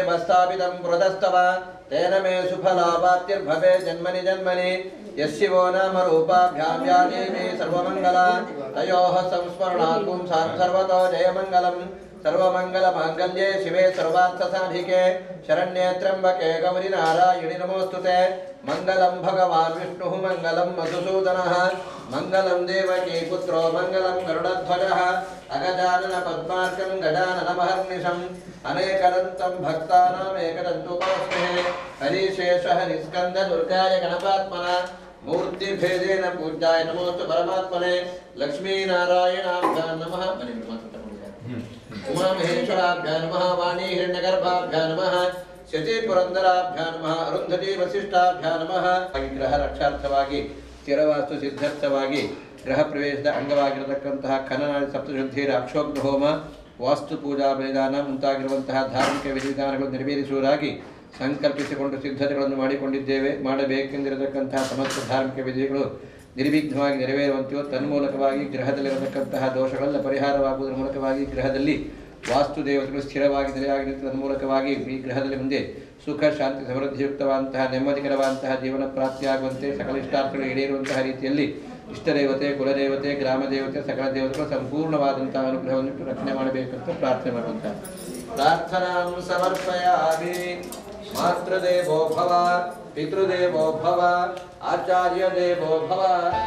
भस्तापितं पुरतस्तव तेन मे सुफलापात्तिर्भवे जन्मनि जन्मनि यशिवो नाम रूपाभ्यां या देवी सर्वमङ्गला तयोः संस्मरणात् पुंसां सर्वतो जयमङ्गलम् सर्वमङ्गलमाङ्गल्ये शिवे सर्वार्थसाधिके शरण्ये त्र्यम्बके गौरि नारायणि नमोऽस्तु ते मङ्गलं भगवान् विष्णुः मङ्गलं मधुसूदनः मङ्गलं देवकी पुत्रो मङ्गलं गरुडध्वजः अगजानन पद्मार्कं गजाननमहर्निशम् अनेकदन्तं भक्तानाम् एकदन्तोपास्महे हरिशेषः निस्कन्द दुर्गाय गणपात्मना मूर्तिभेदेन पूज्याय नमोऽस्तु परमात्मने लक्ष्मीनारायणाभ्यां नमः उमामहेश्वराभ्यां नमः वाणी हिरण्यगर्भाभ्यां नमः ಶಚಿ ಪುರಂದರಾಭ್ಯಾ ನಮಃ ಅರುಂಧತಿ ವಸಿಷ್ಠಾಭ್ಯಾ ನಮಃ ಹಾಗೆ ಗ್ರಹ ರಕ್ಷಾರ್ಥವಾಗಿ ಸ್ಥಿರವಾಸ್ತು ಸಿದ್ಧಾರ್ಥವಾಗಿ ಗೃಹ ಪ್ರವೇಶದ ಅಂಗವಾಗಿರತಕ್ಕಂತಹ ಕನ್ನನಾಡಿ ಸಪ್ತಶುದ್ಧಿರ ಅಕ್ಷೋಗ್ನ ಹೋಮ ವಾಸ್ತು ಪೂಜಾ ಬಲಿದಾನ ಮುಂತಾಗಿರುವಂತಹ ಧಾರ್ಮಿಕ ವಿಧಿವಿಧಾನಗಳನ್ನು ನೆರವೇರಿಸುವುದಾಗಿ ಸಂಕಲ್ಪಿಸಿಕೊಂಡು ಸಿದ್ಧತೆಗಳನ್ನು ಮಾಡಿಕೊಂಡಿದ್ದೇವೆ ಮಾಡಬೇಕೆಂದಿರತಕ್ಕಂತಹ ಸಮಸ್ತ ಧಾರ್ಮಿಕ ವಿಧಿಗಳು ನಿರ್ವಿಘ್ನವಾಗಿ ನೆರವೇರುವಂತೆಯೋ ತನ್ಮೂಲಕವಾಗಿ ಗ್ರಹದಲ್ಲಿರತಕ್ಕಂತಹ ದೋಷಗಳೆಲ್ಲ ಪರಿಹಾರವಾಗುವುದರ ಮೂಲಕವಾಗಿ ಗ್ರಹದಲ್ಲಿ ವಾಸ್ತು ದೇವತೆಗಳು ಸ್ಥಿರವಾಗಿ ನೆಲೆಯಾಗಿ ನಿಂತದ ಮೂಲಕವಾಗಿ ಈ ಗ್ರಹದಲ್ಲಿ ಮುಂದೆ ಸುಖ ಶಾಂತಿ ಸಮೃದ್ಧಿಯುಕ್ತವಾದಂತಹ ನೆಮ್ಮದಿಕರವಾದಂತಹ ಜೀವನ ಪ್ರಾಪ್ತಿಯಾಗುವಂತೆ ಸಕಲ ಇಷ್ಟಾರ್ಥಗಳು ಈಡೇರುವಂತಹ ರೀತಿಯಲ್ಲಿ ಇಷ್ಟದೇವತೆ ಕುಲದೇವತೆ ಗ್ರಾಮ ದೇವತೆ ಸಕಲ ದೇವತೆಗಳು ಸಂಪೂರ್ಣವಾದಂತಹ ಅನುಗ್ರಹವನ್ನು ರಕ್ಷಣೆ ಮಾಡಬೇಕಂತ ಪ್ರಾರ್ಥನೆ ಮಾಡುವಂತಹ ಪ್ರಾರ್ಥನಾಂ ಸಮರ್ಪಯಾಮಿ ಮಾತೃದೇವೋ ಭವ ಪಿತೃದೇವೋ ಭವ ಆಚಾರ್ಯ ದೇವೋ ಭವ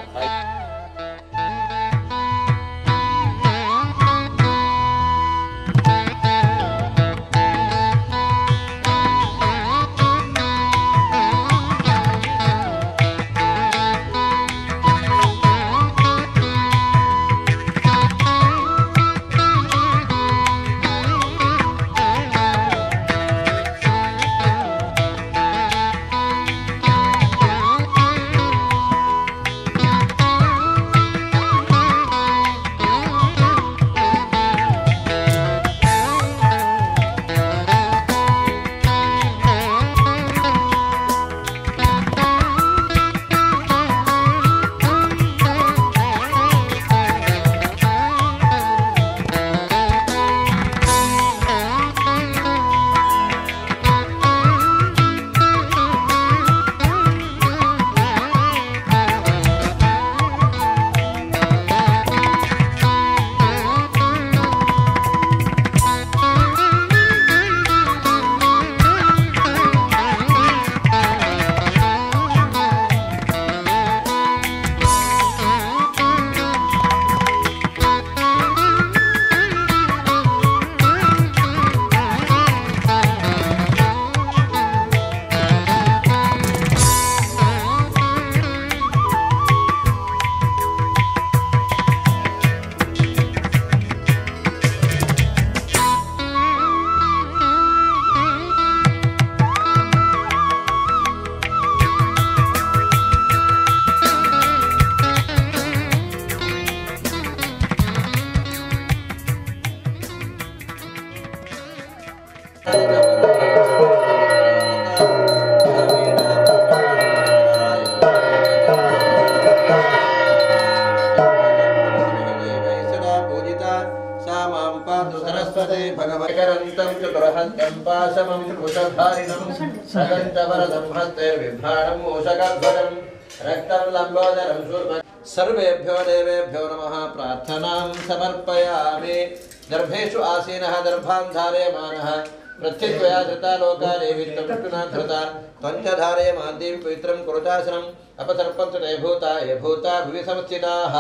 भगवकरन्तं चतुरहस्तं पाशमं कुशधारिणं सदन्तवरदं हस्तैर्बिभ्राणं मूषकध्वजं रक्तं लम्बोदरं शूर्म सर्वेभ्यो देवेभ्यो नमः प्रार्थनां समर्पयामि दर्भेषु आसीनः दर्भां धारयमानः प्रत्यग्वया धृता लोका देवी विष्णुना धृता पञ्चधारय माद्यं पवित्रं कुरुतासनम् अपसर्पन्तु ते भूता ये भूता भुवि संस्थिताः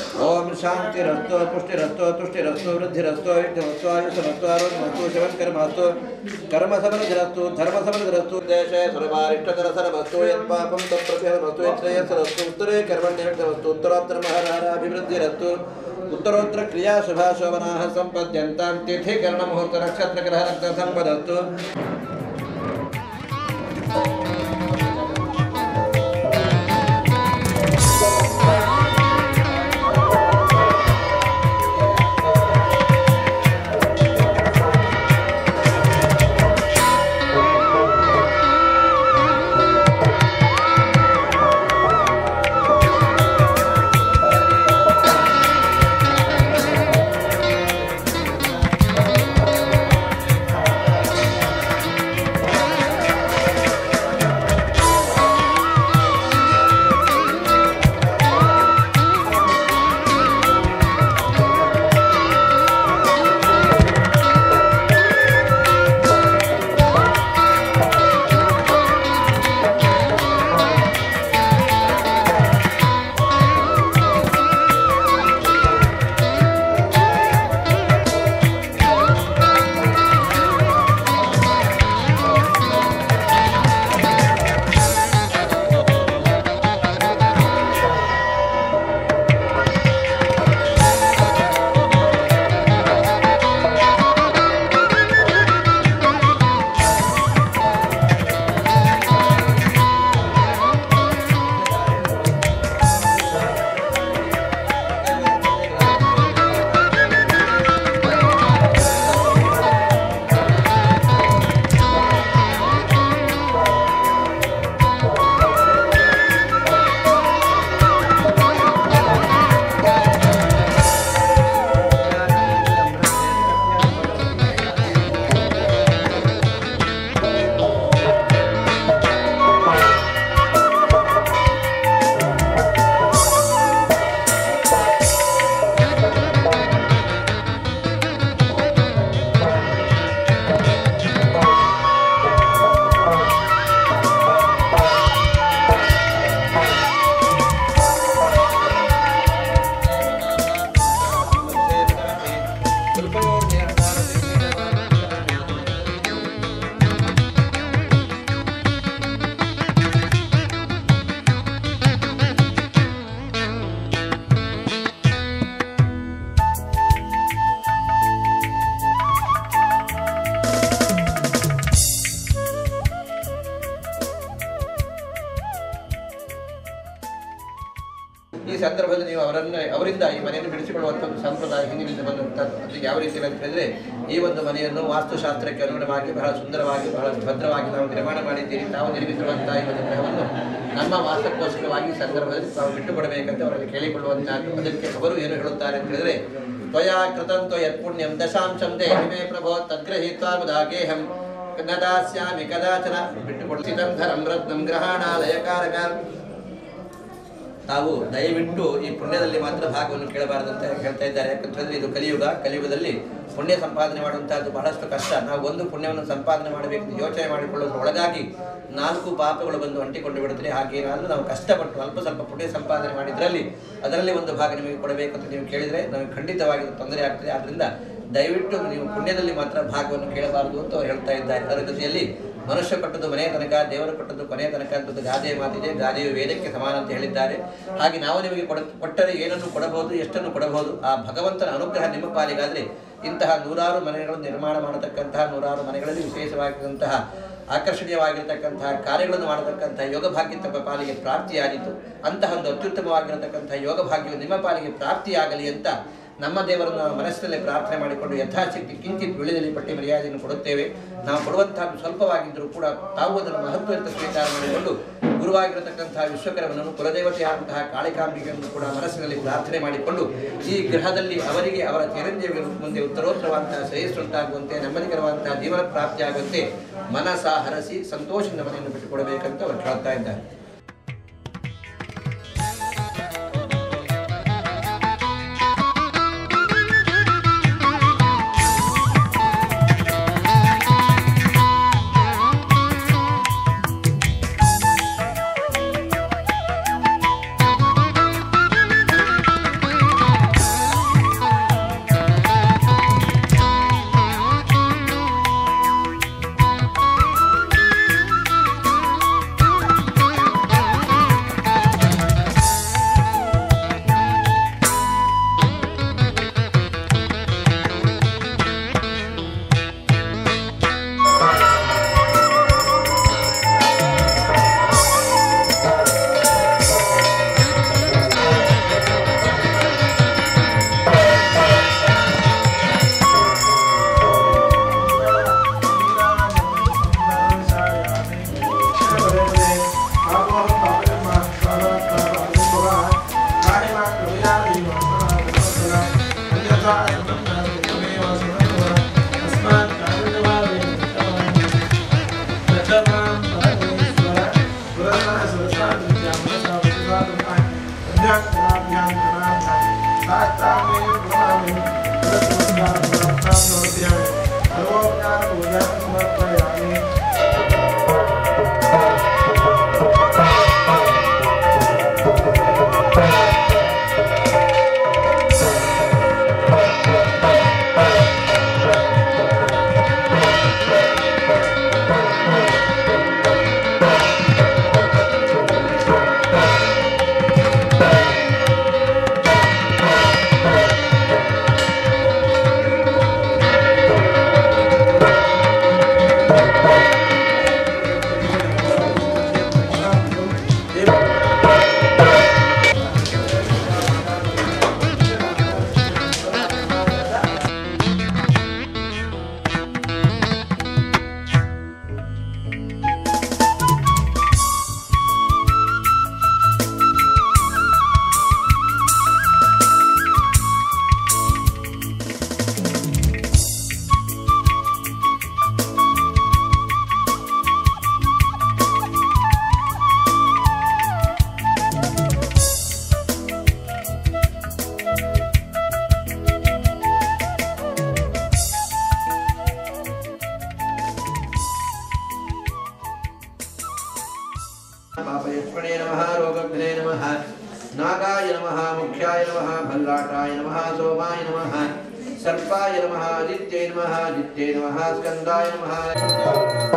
ॐ शान्तिरस्तु पुष्टिरस्तु तुष्टिरस्तु वृद्धिरस्तु युद्धमस्तु आयुषमस्तु आरोग्यमस्तु शिवङ्कर्मस्तु कर्मसमृद्धिरस्तु धर्मसमृद्धिरस्तु देशे सर्वारिष्टकरसरमस्तु यत्पापं तत्प्रतिहरमस्तु यत्श्रेयस्सरस्तु उत्तरे कर्मण्यर्थमस्तु उत्तरोत्तरमहराभिवृद्धिरस्तु उत्तरोत्तर क्रिया शुभाशोभनाः सम्पद्यन्तां तिथिकर्णमुहूर्तनक्षत्रग्रहरक्तसम्पदस्तु ಸಂದರ್ಭದಲ್ಲಿ ನೀವು ಅವರನ್ನ ಅವರಿಂದ ಈ ಮನೆಯನ್ನು ಬಿಡಿಸಿಕೊಳ್ಳುವಂಥ ಒಂದು ಸಂಪ್ರದಾಯ ಹಿಂದಿನಿಂದ ಬಂದಂಥದ್ದು ಅದು ಯಾವ ರೀತಿ ಅಂತ ಹೇಳಿದ್ರೆ ಈ ಒಂದು ಮನೆಯನ್ನು ವಾಸ್ತುಶಾಸ್ತ್ರಕ್ಕೆ ಅನುಗುಣವಾಗಿ ಬಹಳ ಸುಂದರವಾಗಿ ಬಹಳ ಭದ್ರವಾಗಿ ನಾವು ನಿರ್ಮಾಣ ಮಾಡಿದ್ದೀರಿ ತಾವು ನಿರ್ಮಿಸಿರುವಂತಹ ಈ ಒಂದು ಗೃಹವನ್ನು ನಮ್ಮ ವಾಸಕ್ಕೋಸ್ಕರವಾಗಿ ಈ ಸಂದರ್ಭದಲ್ಲಿ ತಾವು ಬಿಟ್ಟುಕೊಡಬೇಕಂತ ಅವರಲ್ಲಿ ಕೇಳಿಕೊಳ್ಳುವಂತಹದ್ದು ಅದಕ್ಕೆ ಅವರು ಏನು ಹೇಳುತ್ತಾರೆ ಅಂತ ಹೇಳಿದ್ರೆ ತ್ವಯಾ ಕೃತಂ ತ್ವಯತ್ ಪುಣ್ಯಂ ದಶಾಂಶಂ ದೇಹಿ ಮೇ ಪ್ರಭೋ ತದ್ಗೃಹೀತ್ವಾ ಮುದಾಗೇಹಂ ನ ದಾಸ್ಯಾಮಿ ಕದಾಚನ ಬಿಟ್ಟುಕೊಡಿಸಿದಂ ಧರಂ ರತ್ನಂ ಗ್ರಹಣಾಲಯಕಾರಕ ತಾವು ದಯವಿಟ್ಟು ಈ ಪುಣ್ಯದಲ್ಲಿ ಮಾತ್ರ ಭಾಗವನ್ನು ಕೇಳಬಾರದಂತ ಹೇಳ್ತಾ ಇದ್ದಾರೆ ಯಾಕಂತಂದ್ರೆ ಇದು ಕಲಿಯುಗ ಕಲಿಯುಗದಲ್ಲಿ ಪುಣ್ಯ ಸಂಪಾದನೆ ಮಾಡುವಂತಹದ್ದು ಬಹಳಷ್ಟು ಕಷ್ಟ ನಾವು ಒಂದು ಪುಣ್ಯವನ್ನು ಸಂಪಾದನೆ ಮಾಡಬೇಕು ಯೋಚನೆ ಮಾಡಿಕೊಳ್ಳೋದ್ರ ಒಳಗಾಗಿ ನಾಲ್ಕು ಪಾಪಗಳು ಬಂದು ಅಂಟಿಕೊಂಡು ಬಿಡುತ್ತದೆ ಹಾಗೇನಾದ್ರೂ ನಾವು ಕಷ್ಟಪಟ್ಟು ಅಲ್ಪ ಸ್ವಲ್ಪ ಪುಣ್ಯ ಸಂಪಾದನೆ ಮಾಡಿದ್ರಲ್ಲಿ ಅದರಲ್ಲಿ ಒಂದು ಭಾಗ ನಿಮಗೆ ಕೊಡಬೇಕು ಅಂತ ನೀವು ಕೇಳಿದ್ರೆ ನಮಗೆ ಖಂಡಿತವಾಗಿ ಇದು ತೊಂದರೆ ಆಗ್ತದೆ ಆದ್ರಿಂದ ದಯವಿಟ್ಟು ನೀವು ಪುಣ್ಯದಲ್ಲಿ ಮಾತ್ರ ಭಾಗವನ್ನು ಕೇಳಬಾರದು ಅಂತ ಅವ್ರು ಹೇಳ್ತಾ ಇದ್ದಾರೆ ಅದರ ಜೊತೆಯಲ್ಲಿ ಮನುಷ್ಯ ಕೊಟ್ಟದ್ದು ಮನೆಯ ತನಕ ದೇವರು ಕೊಟ್ಟದ್ದು ಕೊನೆಯ ತನಕ ಅಂತ ಒಂದು ಗಾದೆಯ ಮಾತಿದೆ ಗಾದೆಯು ವೇದಕ್ಕೆ ಸಮಾನ ಅಂತ ಹೇಳಿದ್ದಾರೆ ಹಾಗೆ ನಾವು ನಿಮಗೆ ಕೊಡ ಕೊಟ್ಟರೆ ಏನನ್ನು ಕೊಡಬಹುದು ಎಷ್ಟನ್ನು ಕೊಡಬಹುದು ಆ ಭಗವಂತನ ಅನುಗ್ರಹ ನಿಮ್ಮ ಪಾಲಿಗಾದ್ರೆ ಇಂತಹ ನೂರಾರು ಮನೆಗಳನ್ನು ನಿರ್ಮಾಣ ಮಾಡತಕ್ಕಂತಹ ನೂರಾರು ಮನೆಗಳಲ್ಲಿ ವಿಶೇಷವಾಗಿರುವಂತಹ ಆಕರ್ಷಣೀಯವಾಗಿರತಕ್ಕಂತಹ ಕಾರ್ಯಗಳನ್ನು ಮಾಡತಕ್ಕಂತಹ ಯೋಗ ಭಾಗ್ಯ ತಮ್ಮ ಪಾಲಿಗೆ ಪ್ರಾಪ್ತಿಯಾಗಿತ್ತು ಅಂತಹ ಒಂದು ಅತ್ಯುತ್ತಮವಾಗಿರತಕ್ಕಂತಹ ಯೋಗ ಭಾಗ್ಯವು ನಿಮ್ಮ ಪಾಲಿಗೆ ಪ್ರಾಪ್ತಿಯಾಗಲಿ ಅಂತ ನಮ್ಮ ದೇವರನ್ನು ನಾವು ಮನಸ್ಸಿನಲ್ಲಿ ಪ್ರಾರ್ಥನೆ ಮಾಡಿಕೊಂಡು ಯಥಾಶಕ್ತಿ ಕಿಂಚಿತ್ ವಿಳಿದಲ್ಲಿ ಪಟ್ಟಿ ಮರ್ಯಾದೆಯನ್ನು ಕೊಡುತ್ತೇವೆ ನಾವು ಕೊಡುವಂತಹದ್ದು ಸ್ವಲ್ಪವಾಗಿದ್ದರೂ ಕೂಡ ತಾವು ಅದನ್ನು ಮಹತ್ವದ ಸ್ವೀಕಾರ ಮಾಡಿಕೊಂಡು ಗುರುವಾಗಿರತಕ್ಕಂತಹ ವಿಶ್ವಕರ್ಮನನ್ನು ಕುಲದೇವತೆಯಾದಂತಹ ಕಾಳಿಕಾಂಬಿಕೆಯನ್ನು ಕೂಡ ಮನಸ್ಸಿನಲ್ಲಿ ಪ್ರಾರ್ಥನೆ ಮಾಡಿಕೊಂಡು ಈ ಗ್ರಹದಲ್ಲಿ ಅವರಿಗೆ ಅವರ ಚಿರಂಜೀವಿಗಳ ಮುಂದೆ ಉತ್ತರೋತ್ತರವಾದಂತಹ ಶ್ರೇಯಸ್ಸುಂಟಾಗುವಂತೆ ನೆಮ್ಮದಿಕರವಾದಂತಹ ಜೀವನ ಪ್ರಾಪ್ತಿಯಾಗುವಂತೆ ಮನಸ ಹರಸಿ ಸಂತೋಷದಿಂದ ಮನೆಯನ್ನು ಬಿಟ್ಟುಕೊಡಬೇಕಂತ ಅವರು ಕೇಳ್ತಾ ಇದ್ದಾರೆ ಪಾಪಯಕ್ಷಣೇ ನಮಃ ರೋಗಘ್ನೇ ನಮಃ ನಾಗಾಯ ನಮಃ ಮುಖ್ಯಾಯ ನಮಃ ಭಲ್ಲಾಟಾಯ ನಮಃ ಸೋಮಾಯ ನಮಃ ಸರ್ಪಾಯ ನಮಃ ಆದಿತ್ಯೈ ನಮಃ ಆದಿತ್ಯೈ ನಮಃ ಸ್ಕಂದಾಯ ನಮಃ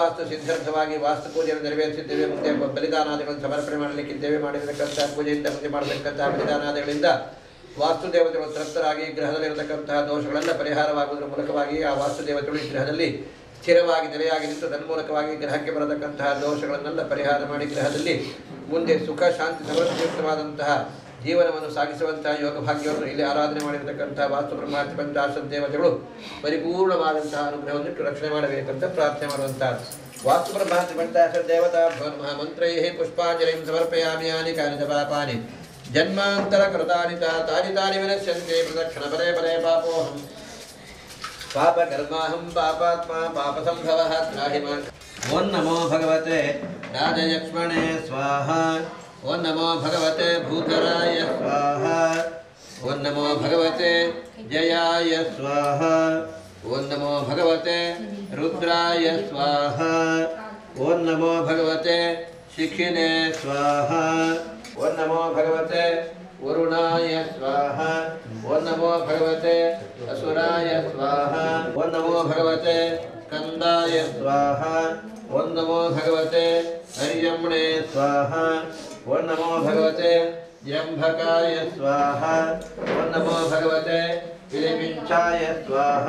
ಸ್ಥಿರವಾಸ್ತು ಸಿದ್ಧಾರ್ಥವಾಗಿ ವಾಸ್ತು ಪೂಜೆಯನ್ನು ನೆರವೇರಿಸಿದ್ದೇವೆ ಮುಂದೆ ಬಲಿದಾನಾದಿಗಳನ್ನು ಸಮರ್ಪಣೆ ಮಾಡಲಿಕ್ಕಿದ್ದೇವೆ ಮಾಡಿರತಕ್ಕಂಥ ಪೂಜೆಯಿಂದ ಮುಂದೆ ಮಾಡತಕ್ಕಂಥ ಬಲಿದಾನಾದಿಗಳಿಂದ ವಾಸ್ತು ದೇವತೆಗಳು ತೃಪ್ತರಾಗಿ ಗ್ರಹದಲ್ಲಿರತಕ್ಕಂತಹ ದೋಷಗಳೆಲ್ಲ ಪರಿಹಾರವಾಗುವುದರ ಮೂಲಕವಾಗಿ ಆ ವಾಸ್ತು ದೇವತೆಗಳು ಈ ಗ್ರಹದಲ್ಲಿ ಸ್ಥಿರವಾಗಿ ನೆಲೆಯಾಗಿ ನಿಂತು ತನ್ಮೂಲಕವಾಗಿ ಗ್ರಹಕ್ಕೆ ಬರತಕ್ಕಂತಹ ದೋಷಗಳನ್ನೆಲ್ಲ ಪರಿಹಾರ ಮಾಡಿ ಗ್ರಹದಲ್ಲಿ ಮುಂದೆ ಸುಖ ಶಾಂತಿ ಸಮೃದ್ಧಿಯುಕ್ತವಾದಂತಹ ಜೀವನವನ್ನು ಸಾಗಿಸುವಂತಹ ಯೋಗ ಭಾಗ್ಯವನ್ನು ಇಲ್ಲಿ ಆರಾಧನೆ ಮಾಡಿರತಕ್ಕಂತಹ ವಾಸ್ತು ಬ್ರಹ್ಮಾರ್ಥ ಪಂಚಾಶತ್ ದೇವತೆಗಳು ಪರಿಪೂರ್ಣವಾದಂತಹ ಅನುಗ್ರಹವನ್ನು ರಕ್ಷಣೆ ಮಾಡಬೇಕಂತ ಪ್ರಾರ್ಥನೆ ಮಾಡುವಂತಹ ವಾಸ್ತು ಬ್ರಹ್ಮಾರ್ಥ ಪಂಚಾಶತ್ ದೇವತಾ ನಮಃ ಮಂತ್ರೈ ಪುಷ್ಪಾಂಜಲಿಂ ಸಮರ್ಪಯಾಮಿ ಯಾನಿ ಕಾನಿ ಚ ಪಾಪಾನಿ ಜನ್ಮಾಂತರ ಕೃತಾನಿ ಚ ತಾನಿ ತಾನಿ ವಿನಶ್ಯಂತೆ ಪ್ರದಕ್ಷಿಣ ಪದೇ ಪದೇ ಪಾಪೋಹಂ ಪಾಪಕರ್ಮಾಹಂ ಪಾಪಾತ್ಮ ಪಾಪಸಂಭವಃ ತ್ರಾಹಿ ಮಾಂ ಓಂ ನಮೋ ಭಗವತೆ ರಾಜಯಕ್ಷ್ಮಣೇ ಸ್ವಾಹ ಓಂ ನಮೋ ಭಗವತೆ ಭೂಧರಾಯ ಸ್ವಾಹ ಓಂ ನಮೋ ಭಗವತೆ ಜಯಾಯ ಸ್ವಾಹ ಓಂ ನಮೋ ಭಗವತೆ ರುದ್ರಾಯ ಸ್ವಾಹ ಓಂ ನಮೋ ಭಗವತೆ ಶಿಖಿನೇ ಸ್ವಾಹ ಓಂ ನಮೋ ಭಗವತೆ ವರುಣಾಯ ಸ್ವಾಹ ಓಂ ನಮೋ ಭಗವತೆ ಅಸುರಾಯ ಸ್ವಾಹ ಓಂ ನಮೋ ಭಗವತೆ ಸ್ಕಂದಾಯ ಸ್ವಾಹ ಓಂ ನಮೋ ಭಗವತೆ ಹರಿಯಮ್ಣೆ ಸ್ವಾಹ ಓಂ ನಮೋ ಭಗವತೆ ಜಂಭಕಾಯ ಸ್ವಾಹ ಓಂ ನಮೋ ಭಗವತೆ ವಿಲಿಪಿಂಚಾಯ ಸ್ವಾಹ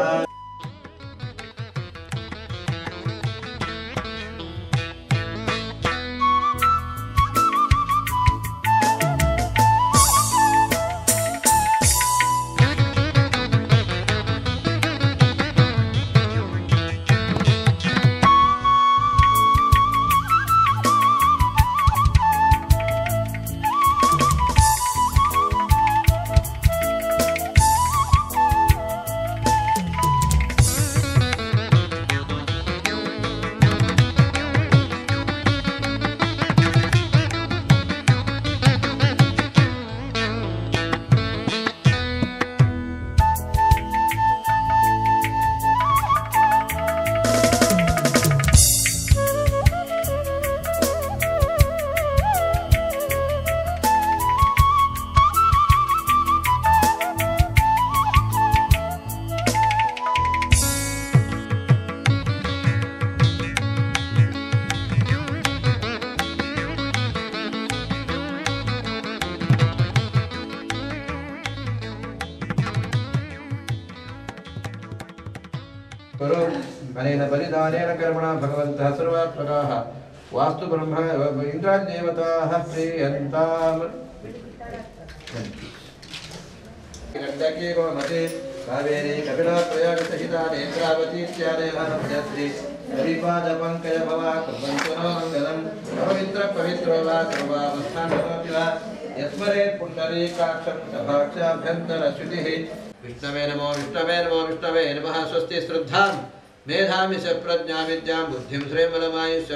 करो अनेन बलिदानेन कर्मणा भगवन्तः सर्वात्मकाः वास्तु ब्रह्म इन्द्रादिदेवताः प्रीयन्ताम् गण्डकी गोमति कावेरी कपिला प्रयागसहिता नेत्रावती इत्यादयः हरिपाद पङ्कज भवा कुर्वन्तु नो मङ्गलम् अपवित्र पवित्रो वा सर्वावस्थानमपि वा यस्मरेत् पुण्डरीकाक्षं सभाक्षाभ्यन्तरश्रुतिः विष्णवे नमो विष्णवे नमो विष्णवे नमः स्वस्ति श्रद्धां मेधामि च प्रज्ञा विद्यां बुद्धिं श्रीमलमायुष्यम्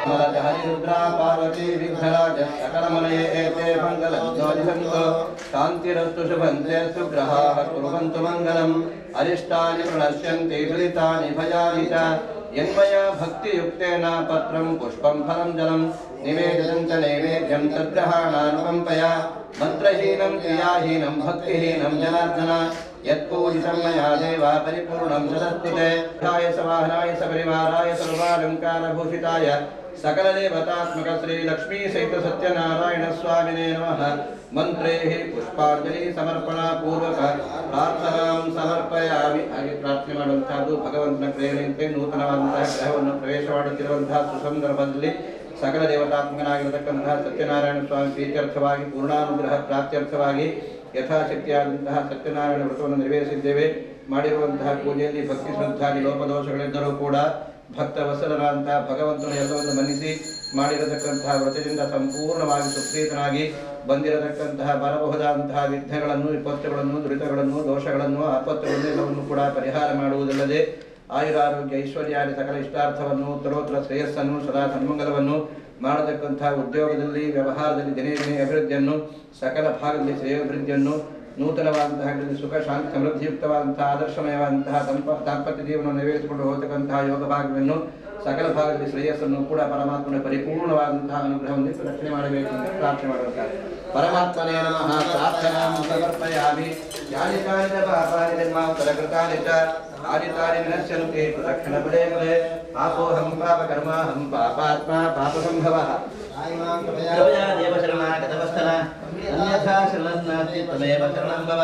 ಮಲಜ ಹರಿರುದ್ರ ಪಾರ್ವತಿ ವಿಘ್ನರಾಜ ಸಕಲಮಲಯೇ ಏತೆ ಮಂಗಲಂತೋ ಶಾಂತಿರಸ್ತು ಶುಭಂತೆ ಸುಗ್ರಹಾಃ ಕುರ್ವಂತು ಮಂಗಲಂ ಅರಿಷ್ಟಾನಿ ಪ್ರಣಶ್ಯಂತಿ ದುರಿತಾನಿ ಭಯಾನಿ ಚ ಯನ್ಮಯ ಭಕ್ತಿಯುಕ್ತೇನ ಪತ್ರಂ ಪುಷ್ಪಂ ಫಲಂ ಜಲಂ ನಿವೇದನಂ ಚ ನೈವೇದ್ಯಂ ತದ್ಗ್ರಹಾಣಾನುಕಂಪಯ ಮಂತ್ರಹೀನಂ ಕ್ರಿಯಾಹೀನಂ ಭಕ್ತಿಹೀನಂ ಜನಾರ್ದನ ಯತ್ಪೂಜಿತಂ ಮಯಾ ದೇವ ಪರಿಪೂರ್ಣಂ ಸದಸ್ತುತೆ ಾಯ ಸವಾಹನಾಯ ಸಪರಿವಾರಾಯ ಸರ್ವಾಲಂಕಾರಭೂಷಿತಾಯ सकलदेवतात्मक श्री लक्ष्मी सहित सत्यनारायण स्वामिने नमः ಮಂತ್ರೈಃ ಪುಷ್ಪಾಂಜಲಿ ಸಮರ್ಪಣಾ ಪೂರ್ವಕ ಪ್ರಾರ್ಥನಾಂ ಸಮರ್ಪಯಾಮಿ ಹಾಗೆ ಪ್ರಾರ್ಥನೆ ಮಾಡುವಂತಹದ್ದು ಭಗವಂತನ ಪ್ರೇರಣೆಯಂತೆ ನೂತನವಾದಂತಹ ಗ್ರಹವನ್ನು ಪ್ರವೇಶ ಮಾಡುತ್ತಿರುವಂತಹ ಸುಸಂದರ್ಭದಲ್ಲಿ ಸಕಲ ದೇವತಾತ್ಮಕನಾಗಿರತಕ್ಕಂತಹ ಸತ್ಯನಾರಾಯಣ ಸ್ವಾಮಿ ಪ್ರೀತ್ಯರ್ಥವಾಗಿ ಪೂರ್ಣಾನುಗ್ರಹ ಪ್ರಾಪ್ತ್ಯರ್ಥವಾಗಿ ಯಥಾಶಕ್ತಿಯಾದಂತಹ ಸತ್ಯನಾರಾಯಣ ವ್ರತವನ್ನು ನೆರವೇರಿಸಿದ್ದೇವೆ ಮಾಡಿರುವಂತಹ ಪೂಜೆಯಲ್ಲಿ ಭಕ್ತಿ ಶ್ರದ್ಧಾದಿ ಲೋಪದೋಷಗಳಿದ್ದರೂ ಕೂಡ ಭಕ್ತ ವಸಲನಾದಂತಹ ಭಗವಂತನು ಎಲ್ಲವನ್ನು ಮನ್ನಿಸಿ ಮಾಡಿರತಕ್ಕಂತಹ ವ್ರತದಿಂದ ಸಂಪೂರ್ಣವಾಗಿ ಸುಪ್ರೀತನಾಗಿ ಬಂದಿರತಕ್ಕಂತಹ ಬರಬಹುದಾದಂತಹ ವಿಘ್ನಗಳನ್ನು ವಿಪತ್ತುಗಳನ್ನು ದುರಿತಗಳನ್ನು ದೋಷಗಳನ್ನು ಆಪತ್ತುಗಳನ್ನು ಎಲ್ಲವನ್ನು ಕೂಡ ಪರಿಹಾರ ಮಾಡುವುದಲ್ಲದೆ ಆಯುರಾರೋಗ್ಯ ಐಶ್ವರ್ಯಾದಿ ಸಕಲ ಇಷ್ಟಾರ್ಥವನ್ನು ಉತ್ತರೋತ್ತರ ಶ್ರೇಯಸ್ಸನ್ನು ಸದಾ ಸನ್ಮಂಗಲವನ್ನು ಮಾಡತಕ್ಕಂತಹ ಉದ್ಯೋಗದಲ್ಲಿ ವ್ಯವಹಾರದಲ್ಲಿ ದಿನೇ ದಿನೇ ಅಭಿವೃದ್ಧಿಯನ್ನು ಸಕಲ ಭಾಗದಲ್ಲಿ ಶ್ರೇಯೋಭಿವೃದ್ಧಿಯನ್ನು ನೂತನವಾದಂತಹ ಸುಖ ಶಾಂತಿ ಸಮೃದ್ಧಿಯುಕ್ತವಾದಂತಹ ಆದರ್ಶಮಯವಾದಂತಹ ದಂಪ ದಾಂಪತ್ಯ ಜೀವನವನ್ನು ನೆರವೇರಿಸಿಕೊಂಡು ಹೋಗತಕ್ಕಂತಹ ಯೋಗ ಭಾಗವನ್ನು ಸಕಲ ಭಾಗದಲ್ಲಿ ಶ್ರೇಯಸ್ಸನ್ನು ಕೂಡ ಪರಮಾತ್ಮನ ಪರಿಪೂರ್ಣವಾದಂತಹ ಅನುಗ್ರಹವನ್ನು ರಕ್ಷಣೆ ಮಾಡಬೇಕು ಅಂತ ಪ್ರಾರ್ಥನೆ ಮಾಡುತ್ತಾರೆ ಪರಮಾತ್ಮನೇ ನಮಃ ಪ್ರಾರ್ಥನಾಂ ಸಮರ್ಪಯಾಮಿ ಯಾನಿ ಕಾನಿ ಚ ಪಾಪಾನಿ ಜನ್ಮಾಂತರ ಕೃತಾನಿ ಚ ಆನಿ ತಾನಿ ವಿನಶ್ಯಂತೆ ಪ್ರದಕ್ಷಿಣ ಪದೇ ಪದೇ ಪಾಪೋಹಂ ಪಾಪಕರ್ಮಾಹಂ ಪಾಪಾತ್ಮ ಪಾಪಸಂಭವಃ ಕೃಪಯಾ ದೇವಶರಣಾಗತವಸ್ತನ ಅನ್ಯಥಾ ಶರಣನ್ನಾಸ್ತಿ ತ್ವಮೇವ ಶರಣಂ ಭವ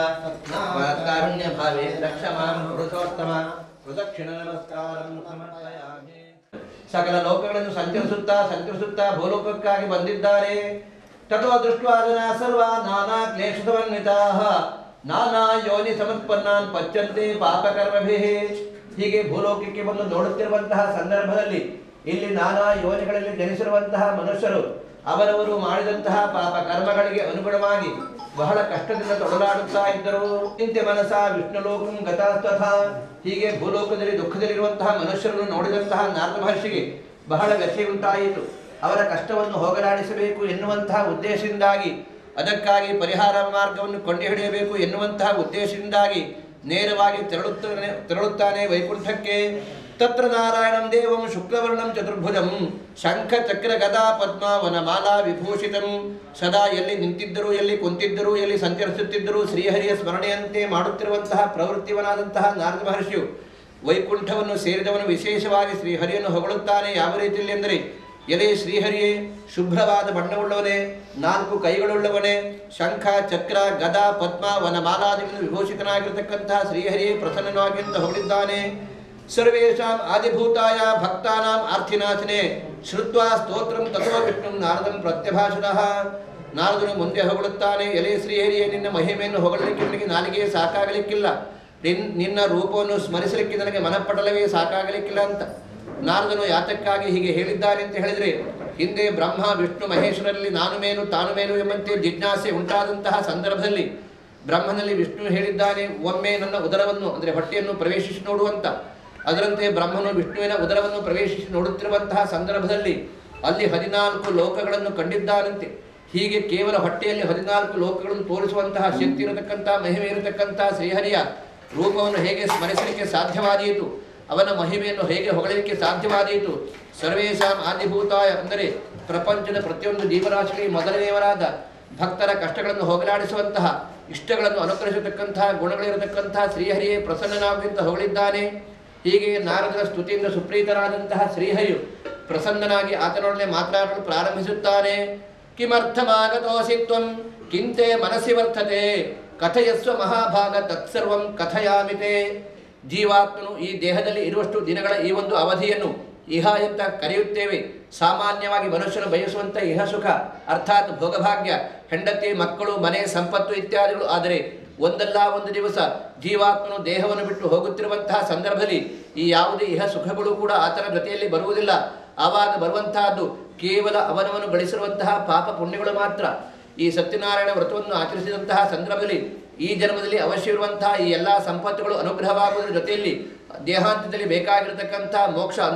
ಕಾರುಣ್ಯ ಭಾವೇ ರಕ್ಷ ಮಾಂ ಪುರುಷೋತ್ತಮ ಪ್ರದಕ್ಷಿಣ ನಮಸ್ಕಾರಂ ಸಮರ್ಪಯಾಮಿ ಸಕಲ ಲೋಕಗಳನ್ನು ಸಂಚರಿಸುತ್ತಾ ಸಂಚರಿಸುತ್ತಾ ಭೂಲೋಕಕ್ಕಾಗಿ ಬಂದಿದ್ದಾರೆ ತಥೋ ದೃಷ್ಟ್ವಾ ಜನಾ ಸರ್ವ ನಾನಾ ಕ್ಲೇಶಸಮನ್ವಿತಾಃ ನಾನಾ ಯೋನಿ ಸಮತ್ಪನ್ನಾನ್ ಪಚ್ಚಂತೆ ಪಾಪಕರ್ಮಭಿಃ ಹೀಗೆ ಭೂಲೋಕಕ್ಕೆ ಬಂದು ನೋಡುತ್ತಿರುವಂತಹ ಸಂದರ್ಭದಲ್ಲಿ ಇಲ್ಲಿ ನಾನಾ ಯೋನಿಗಳಲ್ಲಿ ಜನಿಸಿರುವಂತಹ ಮನುಷ್ಯರು ಅವರವರು ಮಾಡಿದಂತಹ ಪಾಪ ಕರ್ಮಗಳಿಗೆ ಅನುಗುಣವಾಗಿ ಬಹಳ ಕಷ್ಟದಿಂದ ತೊಡಲಾಡುತ್ತಾ ಇದ್ದರು ಇಂತೆ ಮನಸ ವಿಷ್ಣು ಲೋಕಂ ಗತಾಸ್ತಥ ಹೀಗೆ ಭೂಲೋಕದಲ್ಲಿ ದುಃಖದಲ್ಲಿರುವಂತಹ ಮನುಷ್ಯರನ್ನು ನೋಡಿದಂತಹ ನಾರದ ಮಹರ್ಷಿಗೆ ಬಹಳ ವ್ಯಥೆ ಉಂಟಾಯಿತು ಅವರ ಕಷ್ಟವನ್ನು ಹೋಗಲಾಡಿಸಬೇಕು ಎನ್ನುವಂತಹ ಉದ್ದೇಶದಿಂದಾಗಿ ಅದಕ್ಕಾಗಿ ಪರಿಹಾರ ಮಾರ್ಗವನ್ನು ಕೊಂಡುಹಿಡಿಯಬೇಕು ಎನ್ನುವಂತಹ ಉದ್ದೇಶದಿಂದಾಗಿ ನೇರವಾಗಿ ತೆರಳುತ್ತಾನೆ ತೆರಳುತ್ತಾನೆ ವೈಕುಂಠಕ್ಕೆ ತತ್ರ ನಾರಾಯಣಂ ದೇವಂ ಶುಕ್ಲವರ್ಣಂ ಚತುರ್ಭುಜಂ ಶಂಖ ಚಕ್ರ ಗದಾ ಪದ್ಮ ವನಮಾಲಾ ವಿಭೂಷಿತಂ ಸದಾ ಎಲ್ಲಿ ನಿಂತಿದ್ದರು ಎಲ್ಲಿ ಕುಂತಿದ್ದರು ಎಲ್ಲಿ ಸಂಚರಿಸುತ್ತಿದ್ದರು ಶ್ರೀಹರಿಯ ಸ್ಮರಣೆಯಂತೆ ಮಾಡುತ್ತಿರುವಂತಹ ಪ್ರವೃತ್ತಿವನಾದಂತಹ ನಾರದ ಮಹರ್ಷಿಯು ವೈಕುಂಠವನ್ನು ಸೇರಿದವನು ವಿಶೇಷವಾಗಿ ಶ್ರೀಹರಿಯನ್ನು ಹೊಗಳುತ್ತಾನೆ ಯಾವ ರೀತಿಯಲ್ಲಿ ಎಂದರೆ ಎಲೆ ಶ್ರೀಹರಿಯೇ ಶುಭ್ರವಾದ ಬಣ್ಣವುಳ್ಳವನೇ ನಾಲ್ಕು ಕೈಗಳುಳ್ಳವನೇ ಶಂಖ ಚಕ್ರ ಗದ ಪದ್ಮ ವನಮಾಲಾದಿಗಳನ್ನು ವಿಭೂಷಿತನಾಗಿರತಕ್ಕಂತಹ ಶ್ರೀಹರಿಯೇ ಪ್ರಸನ್ನನಾಗಿ ಅಂತ ಹೊಗಳಿದ್ದಾನೆ ಸರ್ವೇಷಾಂ ಆದಿಭೂತಾಯ ಭಕ್ತಾನಾಂ ಆರ್ಥಿನಾಥನೆ ಶ್ರುತ್ವಾ ಸ್ತೋತ್ರಂ ತಥೋ ವಿಷ್ಣು ನಾರದಂ ಪ್ರತ್ಯಭಾಷಣಃ ನಾರದನು ಮುಂದೆ ಹೊಗಳುತ್ತಾನೆ ಎಲೆ ಶ್ರೀಹರಿಯೇ ನಿನ್ನ ಮಹಿಮೆಯನ್ನು ಹೊಗಳಲಿಕ್ಕೆ ನನಗೆ ನಾಲಿಗೆ ಸಾಕಾಗಲಿಕ್ಕಿಲ್ಲ ನಿನ್ ನಿನ್ನ ರೂಪವನ್ನು ಸ್ಮರಿಸಲಿಕ್ಕೆ ನನಗೆ ಮನಪಟಲವೇ ಸಾಕಾಗಲಿಕ್ಕಿಲ್ಲ ಅಂತ ನಾರದನು ಯಾತಕ್ಕಾಗಿ ಹೀಗೆ ಹೇಳಿದ್ದಾನೆ ಅಂತ ಹೇಳಿದರೆ ಹಿಂದೆ ಬ್ರಹ್ಮ ವಿಷ್ಣು ಮಹೇಶ್ವರಲ್ಲಿ ನಾನು ಮೇನು ತಾನು ಮೇನು ಎಂಬಂತೆ ಜಿಜ್ಞಾಸೆ ಉಂಟಾದಂತಹ ಸಂದರ್ಭದಲ್ಲಿ ಬ್ರಹ್ಮನಲ್ಲಿ ವಿಷ್ಣು ಹೇಳಿದ್ದಾನೆ ಒಮ್ಮೆ ನನ್ನ ಉದರವನ್ನು ಅಂದರೆ ಹೊಟ್ಟೆಯನ್ನು ಪ್ರವೇಶಿಸಿ ನೋಡುವಂತ ಅದರಂತೆ ಬ್ರಹ್ಮನು ವಿಷ್ಣುವಿನ ಉದರವನ್ನು ಪ್ರವೇಶಿಸಿ ನೋಡುತ್ತಿರುವಂತಹ ಸಂದರ್ಭದಲ್ಲಿ ಅಲ್ಲಿ ಹದಿನಾಲ್ಕು ಲೋಕಗಳನ್ನು ಕಂಡಿದ್ದಾನಂತೆ ಹೀಗೆ ಕೇವಲ ಹೊಟ್ಟೆಯಲ್ಲಿ ಹದಿನಾಲ್ಕು ಲೋಕಗಳನ್ನು ತೋರಿಸುವಂತಹ ಶಕ್ತಿ ಇರತಕ್ಕಂತಹ ಮಹಿಮೆ ಇರತಕ್ಕಂತಹ ಶ್ರೀಹರಿಯ ರೂಪವನ್ನು ಹೇಗೆ ಸ್ಮರಿಸಲಿಕ್ಕೆ ಸಾಧ್ಯವಾದೀತು ಅವನ ಮಹಿಮೆಯನ್ನು ಹೇಗೆ ಹೊಗಳಲಿಕ್ಕೆ ಸಾಧ್ಯವಾದೀತು ಸರ್ವೇಶಾಂ ಆದಿಭೂತಾಯ ಅಂದರೆ ಪ್ರಪಂಚದ ಪ್ರತಿಯೊಂದು ಜೀವರಾಶಿಗಳಿಗೆ ಮೊದಲನೆಯವರಾದ ಭಕ್ತರ ಕಷ್ಟಗಳನ್ನು ಹೋಗಲಾಡಿಸುವಂತಹ ಇಷ್ಟಗಳನ್ನು ಅನುಕರಿಸತಕ್ಕಂತಹ ಗುಣಗಳಿರತಕ್ಕಂತಹ ಶ್ರೀಹರಿಯೇ ಪ್ರಸನ್ನನಾಗುವಂತ ಹೊಗಳಿದ್ದಾನೆ ಹೀಗೆ ನಾರದರ ಸ್ತುತಿಯಿಂದ ಸುಪ್ರೀತರಾದಂತಹ ಶ್ರೀಹರಿಯು ಪ್ರಸನ್ನನಾಗಿ ಆತನೊಡನೆ ಮಾತನಾಡಲು ಪ್ರಾರಂಭಿಸುತ್ತಾನೆ ಕಿಮರ್ಥಮಾಗತೋಸಿ ತ್ವಂ ಕಿಂತೆ ಮನಸ್ಸಿ ವರ್ತತೆ ಕಥಯಸ್ವ ಮಹಾಭಾಗ ತತ್ಸರ್ವಂ ಕಥಯಾಮಿತೆ ಜೀವಾತ್ಮನು ಈ ದೇಹದಲ್ಲಿ ಇರುವಷ್ಟು ದಿನಗಳ ಈ ಒಂದು ಅವಧಿಯನ್ನು ಇಹ ಅಂತ ಕರೆಯುತ್ತೇವೆ ಸಾಮಾನ್ಯವಾಗಿ ಮನುಷ್ಯನು ಬಯಸುವಂಥ ಇಹ ಸುಖ ಅರ್ಥಾತ್ ಭೋಗಭಾಗ್ಯ ಹೆಂಡತಿ ಮಕ್ಕಳು ಮನೆ ಸಂಪತ್ತು ಇತ್ಯಾದಿಗಳು ಆದರೆ ಒಂದಲ್ಲ ಒಂದು ದಿವಸ ಜೀವಾತ್ಮನು ದೇಹವನ್ನು ಬಿಟ್ಟು ಹೋಗುತ್ತಿರುವಂತಹ ಸಂದರ್ಭದಲ್ಲಿ ಈ ಯಾವುದೇ ಇಹ ಸುಖಗಳು ಕೂಡ ಆತನ ಜೊತೆಯಲ್ಲಿ ಬರುವುದಿಲ್ಲ ಆವಾಗ ಬರುವಂತಹದ್ದು ಕೇವಲ ಅವನವನು ಗಳಿಸಿರುವಂತಹ ಪಾಪ ಪುಣ್ಯಗಳು ಮಾತ್ರ ಈ ಸತ್ಯನಾರಾಯಣ ವ್ರತವನ್ನು ಆಚರಿಸಿದಂತಹ ಸಂದರ್ಭದಲ್ಲಿ ಈ ಜನ್ಮದಲ್ಲಿ ಅವಶ್ಯವಿರುವಂತಹ ಈ ಎಲ್ಲ ಸಂಪತ್ತುಗಳು ಅನುಗ್ರಹವಾಗುವುದರ ಜೊತೆಯಲ್ಲಿ ದೇಹಾಂತದಲ್ಲಿ ಬೇಕಾಗಿರತಕ್ಕಂತಹ ಮೋಕ್ಷ ಅಂದರೆ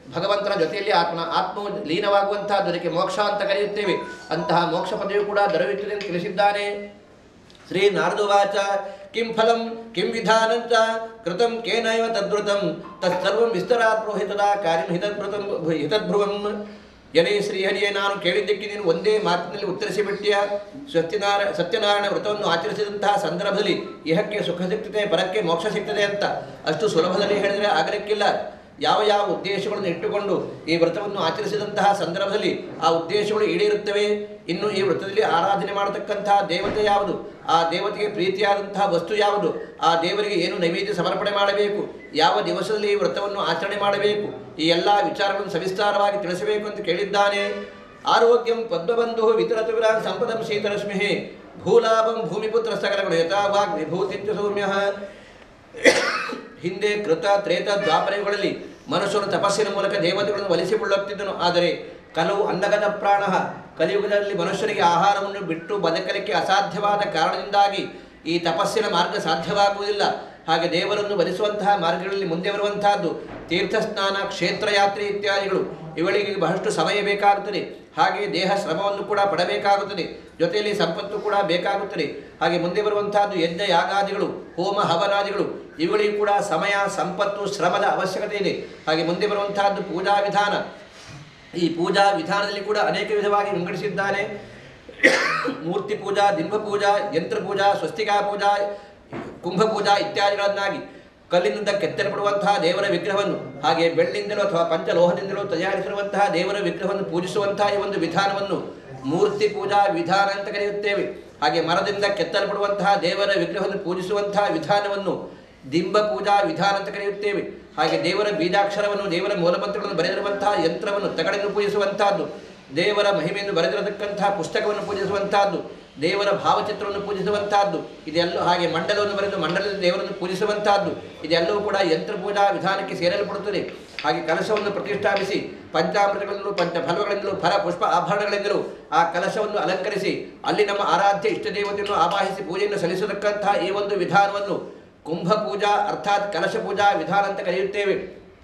ಭಗವಂತನ ಜೊತೆಯಲ್ಲಿ ಆತ್ಮನ ಆತ್ಮವು ಲೀನವಾಗುವಂತಹದ್ದು ಅದಕ್ಕೆ ಮೋಕ್ಷ ಅಂತ ಕರೆಯುತ್ತೇವೆ ಅಂತಹ ಮೋಕ್ಷ ಪದವಿಯು ಕೂಡ ದೊರೆಯುತ್ತದೆ ಎಂದು ತಿಳಿಸಿದ್ದಾನೆ ಶ್ರೀ ನಾರದುವಾಚ ಕಿಂ ಫಲಂ ಕಿಂ ವಿಧಾನಂಚ ಕೃತಂ ಕೇನೈವ ತದ್ವೃತಂ ತತ್ಸರ್ವಂ ವಿಸ್ತರಾತ್ ಪ್ರೋಹಿತದ ಕಾರ್ಯಂ ಹಿತದ್ಭೃತಂ ಹಿತದ್ಭ್ರುವಂ ಎಲೆ ಶ್ರೀಹರಿಯೇ ನಾನು ಕೇಳಿದ್ದಕ್ಕೆ ನೀನು ಒಂದೇ ಮಾತಿನಲ್ಲಿ ಉತ್ತರಿಸಿಬಿಟ್ಟಿಯ ಸತ್ಯನಾರಾಯಣ ಸತ್ಯನಾರಾಯಣ ವ್ರತವನ್ನು ಆಚರಿಸಿದಂತಹ ಸಂದರ್ಭದಲ್ಲಿ ಇಹಕ್ಕೆ ಸುಖ ಸಿಗ್ತದೆ ಪರಕ್ಕೆ ಮೋಕ್ಷ ಸಿಗ್ತದೆ ಅಂತ ಅಷ್ಟು ಸುಲಭದಲ್ಲಿ ಹೇಳಿದರೆ ಆಗಲಿಕ್ಕಿಲ್ಲ ಯಾವ ಯಾವ ಉದ್ದೇಶಗಳನ್ನು ಇಟ್ಟುಕೊಂಡು ಈ ವ್ರತವನ್ನು ಆಚರಿಸಿದಂತಹ ಸಂದರ್ಭದಲ್ಲಿ ಆ ಉದ್ದೇಶಗಳು ಈಡೇರುತ್ತವೆ ಇನ್ನು ಈ ವ್ರತದಲ್ಲಿ ಆರಾಧನೆ ಮಾಡತಕ್ಕಂತಹ ದೇವತೆ ಯಾವುದು ಆ ದೇವತೆಗೆ ಪ್ರೀತಿಯಾದಂತಹ ವಸ್ತು ಯಾವುದು ಆ ದೇವರಿಗೆ ಏನು ನೈವೇದ್ಯ ಸಮರ್ಪಣೆ ಮಾಡಬೇಕು ಯಾವ ದಿವಸದಲ್ಲಿ ಈ ವ್ರತವನ್ನು ಆಚರಣೆ ಮಾಡಬೇಕು ಈ ಎಲ್ಲ ವಿಚಾರಗಳನ್ನು ಸವಿಸ್ತಾರವಾಗಿ ತಿಳಿಸಬೇಕು ಅಂತ ಕೇಳಿದ್ದಾನೆ ಆರೋಗ್ಯಂ ಪದ್ಮಬಂಧು ವಿತರತು ವಿರಾನ್ ಸಂಪದಂ ಶೀತರಶ್ಮಿ ಭೂಲಾಭಂ ಭೂಮಿಪುತ್ರ ಸಕಲಗಳು ಯಥಾ ವಾಗ್ ವಿಭೂತಿತ್ಯ ಸೌಮ್ಯ ಹಿಂದೆ ಕೃತ ತ್ರೇತ ದ್ವಾಪರಯುಗಗಳಲ್ಲಿ ಮನುಷ್ಯನು ತಪಸ್ಸಿನ ಮೂಲಕ ದೇವತೆಗಳನ್ನು ಒಲಿಸಿಕೊಳ್ಳುತ್ತಿದ್ದನು ಆದರೆ ಕಲವು ಅನ್ನಗದ ಪ್ರಾಣ ಕಲಿಯುಗದಲ್ಲಿ ಮನುಷ್ಯನಿಗೆ ಆಹಾರವನ್ನು ಬಿಟ್ಟು ಬದುಕಲಿಕ್ಕೆ ಅಸಾಧ್ಯವಾದ ಕಾರಣದಿಂದಾಗಿ ಈ ತಪಸ್ಸಿನ ಮಾರ್ಗ ಸಾಧ್ಯವಾಗುವುದಿಲ್ಲ ಹಾಗೆ ದೇವರನ್ನು ಒಲಿಸುವಂತಹ ಮಾರ್ಗಗಳಲ್ಲಿ ಮುಂದೆ ಬರುವಂತಹದ್ದು ತೀರ್ಥಸ್ನಾನ ಕ್ಷೇತ್ರಯಾತ್ರೆ ಇತ್ಯಾದಿಗಳು ಇವಳಿಗೆ ಬಹಳಷ್ಟು ಸಮಯ ಬೇಕಾಗುತ್ತದೆ ಹಾಗೆ ದೇಹ ಶ್ರಮವನ್ನು ಕೂಡ ಪಡಬೇಕಾಗುತ್ತದೆ ಜೊತೆಯಲ್ಲಿ ಸಂಪತ್ತು ಕೂಡ ಬೇಕಾಗುತ್ತದೆ ಹಾಗೆ ಮುಂದೆ ಬರುವಂತಹದ್ದು ಯಜ್ಞ ಯಾಗಾದಿಗಳು ಹೋಮ ಹವನಾದಿಗಳು ಇವುಗಳಿಗೂ ಕೂಡ ಸಮಯ ಸಂಪತ್ತು ಶ್ರಮದ ಅವಶ್ಯಕತೆ ಇದೆ ಹಾಗೆ ಮುಂದೆ ಬರುವಂತಹದ್ದು ಪೂಜಾ ವಿಧಾನ ಈ ಪೂಜಾ ವಿಧಾನದಲ್ಲಿ ಕೂಡ ಅನೇಕ ವಿಧವಾಗಿ ವಿಂಗಡಿಸಿದ್ದಾನೆ ಮೂರ್ತಿ ಪೂಜಾ ದಿಂಬ ಪೂಜಾ ಯಂತ್ರ ಪೂಜಾ ಸ್ವಸ್ತಿಕಾ ಪೂಜಾ ಕುಂಭ ಪೂಜಾ ಇತ್ಯಾದಿಗಳನ್ನಾಗಿ ಕಲ್ಲಿನಿಂದ ಕೆತ್ತಲ್ಪಡುವಂತಹ ದೇವರ ವಿಗ್ರಹವನ್ನು ಹಾಗೆ ಬೆಳ್ಳಿಯಿಂದಲೋ ಅಥವಾ ಪಂಚಲೋಹದಿಂದಲೋ ತಯಾರಿಸಿರುವಂತಹ ದೇವರ ವಿಗ್ರಹವನ್ನು ಪೂಜಿಸುವಂತಹ ಈ ಒಂದು ವಿಧಾನವನ್ನು ಮೂರ್ತಿ ಪೂಜಾ ವಿಧಾನ ಅಂತ ಕರೆಯುತ್ತೇವೆ ಹಾಗೆ ಮರದಿಂದ ಕೆತ್ತಲ್ಪಡುವಂತಹ ದೇವರ ವಿಗ್ರಹವನ್ನು ಪೂಜಿಸುವಂತಹ ವಿಧಾನವನ್ನು ದಿಂಬ ಪೂಜಾ ವಿಧಾನ ಅಂತ ಕರೆಯುತ್ತೇವೆ ಹಾಗೆ ದೇವರ ಬೀಜಾಕ್ಷರವನ್ನು ದೇವರ ಮೂಲಮಂತ್ರಗಳನ್ನು ಬರೆದಿರುವಂತಹ ಯಂತ್ರವನ್ನು ತಗಡೆಯನ್ನು ಪೂಜಿಸುವಂತಹದ್ದು ದೇವರ ಮಹಿಮೆಯನ್ನು ಬರೆದಿರತಕ್ಕಂತಹ ಪುಸ್ತಕವನ್ನು ಪೂಜಿಸುವಂತಹದ್ದು ದೇವರ ಭಾವಚಿತ್ರವನ್ನು ಪೂಜಿಸುವಂತಹದ್ದು ಇದೆಲ್ಲ ಹಾಗೆ ಮಂಡಲವನ್ನು ಬರೆದು ಮಂಡಲದ ದೇವರನ್ನು ಪೂಜಿಸುವಂತಹದ್ದು ಇದೆಲ್ಲವೂ ಕೂಡ ಯಂತ್ರ ಪೂಜಾ ವಿಧಾನಕ್ಕೆ ಸೇರಲ್ಪಡುತ್ತದೆ ಹಾಗೆ ಕಲಶವನ್ನು ಪ್ರತಿಷ್ಠಾಪಿಸಿ ಪಂಚಾಮೃತಗಳಿಂದಲೂ ಪಂಚ ಫಲಗಳಿಂದಲೂ ಫಲ ಪುಷ್ಪ ಆಭರಣಗಳಿಂದಲೂ ಆ ಕಲಶವನ್ನು ಅಲಂಕರಿಸಿ ಅಲ್ಲಿ ನಮ್ಮ ಆರಾಧ್ಯ ಇಷ್ಟ ದೇವತೆಯನ್ನು ಆವಾಹಿಸಿ ಪೂಜೆಯನ್ನು ಸಲ್ಲಿಸತಕ್ಕಂತಹ ಈ ಒಂದು ವಿಧಾನವನ್ನು ಕುಂಭ ಪೂಜಾ ಅರ್ಥಾತ್ ಕಲಶ ಪೂಜಾ ವಿಧಾನ ಅಂತ ಕರೆಯುತ್ತೇವೆ